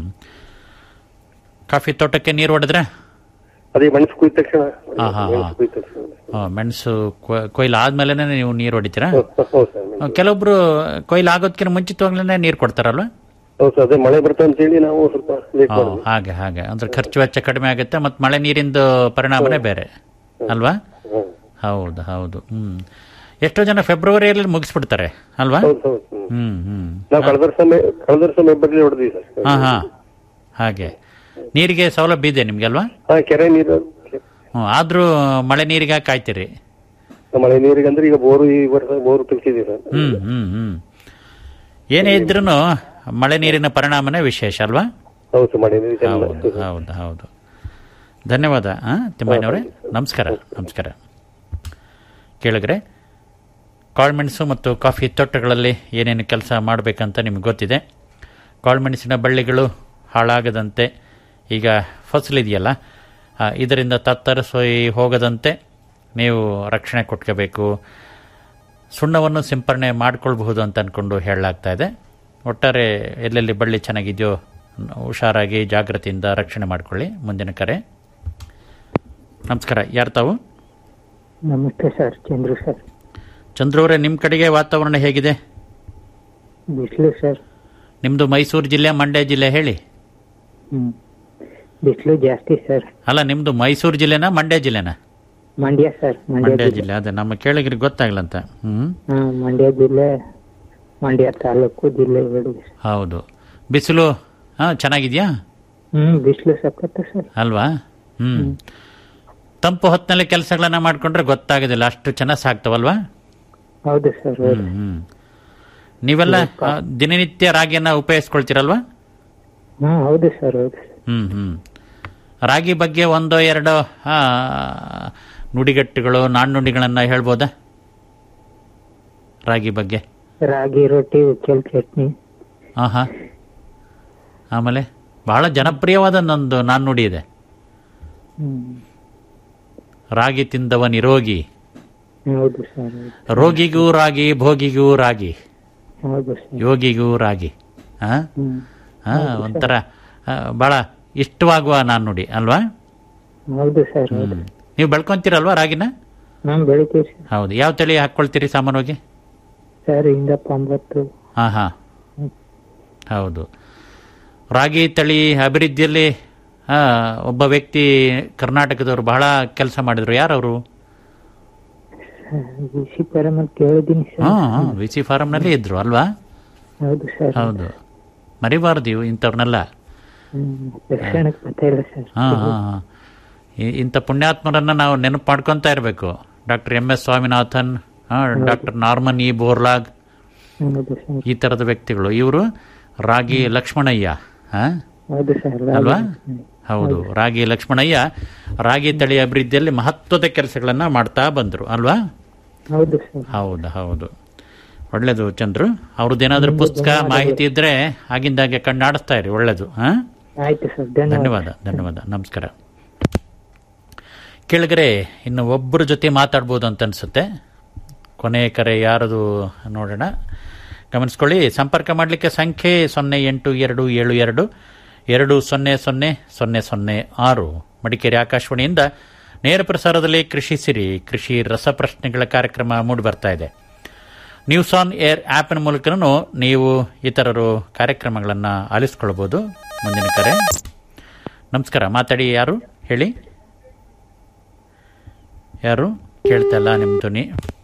S12: ಕಾಫಿ ತೋಟಕ್ಕೆ ನೀರು ಹೊಡೆದ್ರೆ
S18: ಅದೇ ಮೆಣಸು ಕುಯ್ದ ತಕ್ಷಣ
S12: ಹಾ ಹಾ ಹಾ
S18: ಮೆಣಸು ಕುಯ್ದ ತಕ್ಷಣ
S12: ಆ, ಮೆಣಸು ಕೊಯ್- ಕೊಯ್ಲು ಆದ್ಮೇಲೆ ನೀವು ನೀರು ಹೊಡಿತೀರಾ
S18: ಹೌದು ಸರ್
S12: ಆ, ಕೆಲವೊಬ್ರು ಕೊಯ್ಲು ಆಗೋದಕ್ಕಿಂತ ಮುಂಚಿತವಾಗ್ಲೇ ನೀರು ಕೊಡ್ತಾರಲ್ವಾ
S18: ಹೌದು ಸರ್ ಅದೇ ಮಳೆ ಬರ್ತದೆ ಅಂತೇಳಿ ನಾವು ಸ್ವಲ್ಪ ಲೇಟ್
S12: ಆ,
S18: ಮಾಡಿದ್ವಿ
S12: ಹಾಗೆ ಹಾಗೆ ಅಂದ್ರೆ ಖರ್ಚು ವೆಚ್ಚ ಕಡಿಮೆ ಆಗುತ್ತೆ ಮತ್ತು ಮಳೆ ನೀರಿಂದು ಪರಿಣಾಮನೇ ಬೇರೆ ಅಲ್ವಾ ಹೌದು ಹೌದು ಹ್ಮ್ ಎಷ್ಟೋ ಜನ ಫೆಬ್ರವರಿಯಲ್ಲಿ ಮುಗಿಸ್ಬಿಡ್ತಾರೆ ಅಲ್ವಾ
S18: ಹೌದು ಹೌದು ಹ್ಮ್.
S12: ಹ್ಮ್ ಹ್ಮ್
S18: ನಾವು ಕಳೆದ ವರ್ಷ ಮೇ- ಕಳೆದ ವರ್ಷ ಮೇಬ್ಬರ್ಲಿ ಹೊಡೆದ್ವಿ ಸರ್
S12: ಹಾ ಹಾ ಹಾಗೆ ನೀರಿಗೆ ಸೌಲಭ್ಯ ಇದೆ ನಿಮ್ಗೆ ಅಲ್ವಾ
S18: ಹಾ ಕೆರೆ ನೀರು
S12: ಹ್ಮ್ ಆದ್ರೂ ಮಳೆ ನೀರಿಗೆ ಕಾಯ್ತೀರಿ
S18: ಮಳೆ ನೀರಿಗೆ ಅಂದ್ರೆ ಈಗ ಬೋರು ಈ ವರ್ಷ ಬೋರು ತೆಗ್ಸಿದೀವಿ ಸರ್
S12: ಹ್ಮ್ ಹ್ಮ್ ಹ್ಮ್ ಏನೇ ಇದ್ರೂ ಮಳೆ ನೀರಿನ ಪರಿಣಾಮನೇ ವಿಶೇಷ ಅಲ್ವಾ
S18: ಹೌದು ಮಳೆ ನೀರು ಚೆಂದ.
S12: ಹೌದು ಹೌದು ಹೌದು ಧನ್ಯವಾದ ಆ, ತಿಮ್ಮಯ್ಯನವರೇ ನಮಸ್ಕಾರ ನಮಸ್ಕಾರ ಕೇಳಿದ್ರೆ ಕಾಳುಮೆಣಸು ಮತ್ತು ಕಾಫಿ ತೋಟಗಳಲ್ಲಿ ಏನೇನು ಕೆಲಸ ಮಾಡಬೇಕಂತ ನಿಮ್ಗೆ ಗೊತ್ತಿದೆ ಕಾಳುಮೆಣಸಿನ ಬಳ್ಳಿಗಳು ಹಾಳಾಗದಂತೆ ಈಗ ಫಸಲಿದೆಯಲ್ಲ ಆ, ಇದರಿಂದ ತತ್ತರಿಸೋಯಿ ಹೋಗದಂತೆ ನೀವು ರಕ್ಷಣೆ ಕೊಟ್ಕೋಬೇಕು ಸುಣ್ಣವನ್ನು ಸಿಂಪರಣೆ ಮಾಡ್ಕೊಳ್ಬಹುದು ಅಂತ ಅಂದ್ಕೊಂಡು ಹೇಳಲಾಗ್ತಾ ಇದೆ ಒಟ್ಟಾರೆ ಎಲ್ಲೆಲ್ಲಿ ಬಳ್ಳಿ ಚೆನ್ನಾಗಿದೆಯೋ ಹುಷಾರಾಗಿ ಜಾಗ್ರತೆಯಿಂದ ರಕ್ಷಣೆ ಮಾಡ್ಕೊಳ್ಳಿ ಮುಂದಿನ ಕರೆ ನಮಸ್ಕಾರ ಯಾರು ತಾವು
S19: ನಮಸ್ತೆ ಸರ್ ಚಂದ್ರು ಸರ್
S12: ಚಂದ್ರವರೇ ನಿಮ್ಮ ಕಡೆಗೆ ವಾತಾವರಣ ಹೇಗಿದೆ
S19: ಬಿಸಿಲು ಸರ್
S12: ನಿಮ್ಮದು ಮೈಸೂರು ಜಿಲ್ಲೆ ಮಂಡ್ಯ ಜಿಲ್ಲೆ ಹೇಳಿ
S19: ಹ್ಮ್ ಬಿಸಿಲು ಜಾಸ್ತಿ ಸರ್
S12: ಅಲ್ಲ ನಿಮ್ಮದು ಮೈಸೂರು ಜಿಲ್ಲೆನಾ ಮಂಡ್ಯ ಜಿಲ್ಲೆನಾ
S19: ಮಂಡ್ಯ ಸರ್ ಮಂಡ್ಯ
S12: ಮಂಡ್ಯ
S19: ಜಿಲ್ಲೆ
S12: ಜಿಲ್ಲೆ ಅದೇ ನಮ್ಮ ಕೇಳಿಗ್ರಿಗೆ ಗೊತ್ತಾಗ್ಲಂತ ಹ್ಮ್
S19: ಹಾ ಮಂಡ್ಯ ಜಿಲ್ಲೆ ಮಂಡ್ಯ ತಾಲೂಕು ಜಿಲ್ಲೆ ಬೇಡುಗೆ
S12: ಹೌದು ಬಿಸಿಲು ಹಾ ಚೆನ್ನಾಗಿದ್ಯಾ
S19: ಹ್ಮ್ ಬಿಸಿಲು ಸಖತ್ ಸರ್
S12: ಅಲ್ವಾ ಹ್ಮ್ ತಂಪು ಹೊತ್ತಿನಲ್ಲಿ ಕೆಲಸಗಳನ್ನ ಮಾಡ್ಕೊಂಡ್ರೆ ಗೊತ್ತಾಗೋದಿಲ್ಲ ಅಷ್ಟು ಚೆನ್ನಾಗಿ ಸಾಕ್ತವಲ್ವಾ
S19: ಹೌದು ಸರ್ ಹೌದು
S12: ಹ್ಮ್ ಹ್ಮ್ ನೀವೆಲ್ಲ ಆ, ದಿನನಿತ್ಯ ರಾಗಿಯನ್ನ ಉಪಯೋಗಿಸ್ಕೊಳ್ತೀರಲ್ವಾ
S19: ಹಾ ಹೌದು ಸರ್ ಹೌದು
S12: ಹ್ಮ್ ಹ್ಮ್ ರಾಗಿ ಬಗ್ಗೆ ಒಂದೋ ಎರಡೋ ಆ, ನುಡಿಗಟ್ಟುಗಳು ನಾಣ್ಣುಡಿಗಳನ್ನ ಹೇಳ್ಬೋದಾ ರಾಗಿ ಬಗ್ಗೆ
S19: ರಾಗಿ ರೊಟ್ಟಿ ಉಚ್ಚಲ್ ಚಟ್ನಿ
S12: ಆಹಾ ಆಮೇಲೆ ಬಹಳ ಜನಪ್ರಿಯವಾದ ಒಂದು ನಾಣ್ಣುಡಿ ಇದೆ
S19: ಹ್ಮ್
S12: ರಾಗಿ ತಿಂದವ ನಿರೋಗಿ
S19: ಹೌದು ಸರ್ ಹೌದು
S12: ರೋಗಿಗೂ ರಾಗಿ ಭೋಗಿಗೂ ರಾಗಿ
S19: ಹೌದು ಸರ್
S12: ಯೋಗಿಗೂ ರಾಗಿ ಆ?
S19: ಹ್ಮ್
S12: ಆ, ಒಂಥರ ಆ, ಬಹಳ ಇಷ್ಟವಾಗುವ ನಾಣ್ಣುಡಿ ಅಲ್ವಾ
S19: ಹೌದು ಸರ್ ಹೌದು
S12: ಹ್ಮ್. ನೀವು ಬೆಳ್ಕೊಂತೀರಲ್ವಾ ರಾಗಿನ
S19: ನಾನ್ ಬೆಳಿತೀವಿ ಸರ್
S12: ಹೌದು ಯಾವ ತಳಿ ಹಾಕೊಳ್ತೀರಿ ಸಾಮಾನ್ಯವಾಗಿ
S19: ಸರ್ ಇಂದಪ್ಪ ಒಂಬತ್ತು
S12: ಹಾ ಹಾ ಹೌದು ರಾಗಿ ತಳಿ ಅಭಿವೃದ್ಧಿಯಲ್ಲಿ ಆ, ಒಬ್ಬ ವ್ಯಕ್ತಿ ಕರ್ನಾಟಕದವರು ಬಹಳ ಕೆಲಸ ಮಾಡಿದ್ರು ಯಾರವರು
S19: ಬಿಸಿ ಪರಮಲ್ ಕೇಳಿದ್ದೀನಿ ಸರ್
S12: ಹಾ ವಿ ಸಿ ಫಾರಂನಲ್ಲಿ ಇದ್ರು ಅಲ್ವಾ
S19: ಹೌದು ಸರ್
S12: ಹೌದು ಮರಿಬಾರ್ದು ಇವು ಇಂಥವ್ರನ್ನೆಲ್ಲ
S19: ಹ್ಮ್ ತಕ್ಷಣಕ್ಕೆ ಗೊತ್ತಾಯಿಲ್ಲ ಸರ್
S12: ಹಾ ಹಾ ಹಾ. ಈ- ಇಂಥ ಪುಣ್ಯಾತ್ಮರನ್ನ ನಾವು ನೆನಪು ಮಾಡ್ಕೊತಾ ಇರಬೇಕು doctor M S Swaminathan doctor Norman E Borlaug
S19: ಹೌದು ಸರ್
S12: ಈ ತರದ ವ್ಯಕ್ತಿಗಳು ಇವರು ರಾಗಿ ಲಕ್ಷ್ಮಣಯ್ಯ ಹಾ
S19: ಹೌದು ಸರ್
S12: ಅಲ್ವಾ ಹೌದು ರಾಗಿ ಲಕ್ಷ್ಮಣಯ್ಯ ರಾಗಿ ತಳಿ ಅಭಿವೃದ್ಧಿಯಲ್ಲಿ ಮಹತ್ವದ ಕೆಲಸಗಳನ್ನ ಮಾಡ್ತಾ ಬಂದ್ರು ಅಲ್ವಾ
S19: ಹೌದು ಸರ್
S12: ಹೌದು ಹೌದು ಒಳ್ಳೇದು ಚಂದ್ರು ಅವ್ರದ್ದೇನಾದ್ರೂ ಪುಸ್ತಕ ಮಾಹಿತಿ ಇದ್ರೆ ಆಗಿಂದಾಗೆ ಕಣ್ಣಾಡಿಸ್ತಾ ಇರಿ ಒಳ್ಳೇದು ಹಾ
S19: ಆಯ್ತು ಸರ್ ಧನ್ಯವಾದ
S12: ಧನ್ಯವಾದ ಧನ್ಯವಾದ ನಮಸ್ಕಾರ ಕೆಳಗರೆ ಇನ್ನು ಒಬ್ಬರ ಜೊತೆ ಮಾತಾಡ್ಬೋದು ಅಂತ ಅನ್ಸುತ್ತೆ ಕೊನೆ ಕರೆ ಯಾರದು ನೋಡೋಣ ಗಮನಿಸ್ಕೊಳ್ಳಿ ಸಂಪರ್ಕ ಮಾಡಲಿಕ್ಕೆ ಸಂಖ್ಯೆ ಸೊನ್ನೆ ಎಂಟು ಎರಡು ಏಳು ಎರಡು ಎರಡು ಸೊನ್ನೆ ಸೊನ್ನೆ ಸೊನ್ನೆ ಸೊನ್ನೆ ಆರು ಮಡಿಕೇರಿ ಆಕಾಶವಾಣಿಯಿಂದ ನೇರ ಪ್ರಸಾರದಲ್ಲಿ ಕೃಷಿ ಸಿರಿ ಕೃಷಿ ರಸಪ್ರಶ್ನೆಗಳ ಕಾರ್ಯಕ್ರಮ ಮೂಡಿ ಬರ್ತಾ ಇದೆ ನ್ಯೂಸ್ ಆನ್ ಏರ್ ಆ್ಯಪ್ನ ಮೂಲಕನೂ ನೀವು ಇತರರು ಕಾರ್ಯಕ್ರಮಗಳನ್ನು ಆಲಿಸ್ಕೊಳ್ಬೋದು ಮುಂದಿನ ಕರೆ ನಮಸ್ಕಾರ ಮಾತಾಡಿ ಯಾರು ಹೇಳಿ ಯಾರು ಕೇಳ್ತಲ್ಲ ನಿಮ್ಮ ಧ್ವನಿ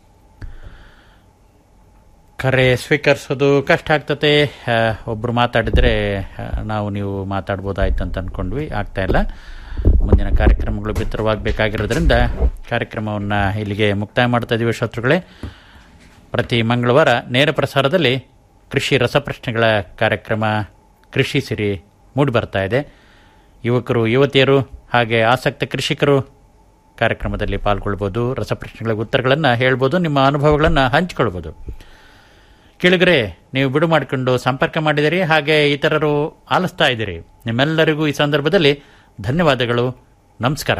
S12: ಕರೆ ಸ್ವೀಕರಿಸೋದು ಕಷ್ಟ ಆಗ್ತತೆ ಆ, ಒಬ್ರು ಮಾತಾಡಿದ್ರೆ ಆ, ನಾವು ನೀವು ಮಾತಾಡ್ಬೋದಾಯ್ತು ಅಂತ ಅಂದ್ಕೊಂಡ್ವಿ ಆಗ್ತಾ ಇಲ್ಲ ಮುಂದಿನ ಕಾರ್ಯಕ್ರಮಗಳು ಬಿತ್ತರವಾಗಬೇಕಾಗಿರೋದ್ರಿಂದ ಕಾರ್ಯಕ್ರಮವನ್ನು ಇಲ್ಲಿಗೆ ಮುಕ್ತಾಯ ಮಾಡ್ತಾ ಇದೀವಿ ಶತ್ರುಗಳೇ ಪ್ರತಿ ಮಂಗಳವಾರ ನೇರ ಪ್ರಸಾರದಲ್ಲಿ ಕೃಷಿ ರಸಪ್ರಶ್ನೆಗಳ ಕಾರ್ಯಕ್ರಮ ಕೃಷಿ ಸಿರಿ ಮೂಡಿ ಬರ್ತಾ ಇದೆ ಯುವಕರು ಯುವತಿಯರು ಹಾಗೆ ಆಸಕ್ತ ಕೃಷಿಕರು ಕಾರ್ಯಕ್ರಮದಲ್ಲಿ ಪಾಲ್ಗೊಳ್ಬೋದು ರಸಪ್ರಶ್ನೆಗಳ ಉತ್ತರಗಳನ್ನು ಹೇಳ್ಬೋದು ನಿಮ್ಮ ಅನುಭವಗಳನ್ನು ಹಂಚಿಕೊಳ್ಬೋದು ಕೆಳಗರೆ ನೀವು ಬಿಡು ಮಾಡಿಕೊಂಡು ಸಂಪರ್ಕ ಮಾಡಿದಿರಿ ಹಾಗೆ ಇತರರು ಆಲಿಸ್ತಾ ಇದ್ದೀರಿ ನಿಮ್ಮೆಲ್ಲರಿಗೂ ಈ ಸಂದರ್ಭದಲ್ಲಿ ಧನ್ಯವಾದಗಳು ನಮಸ್ಕಾರ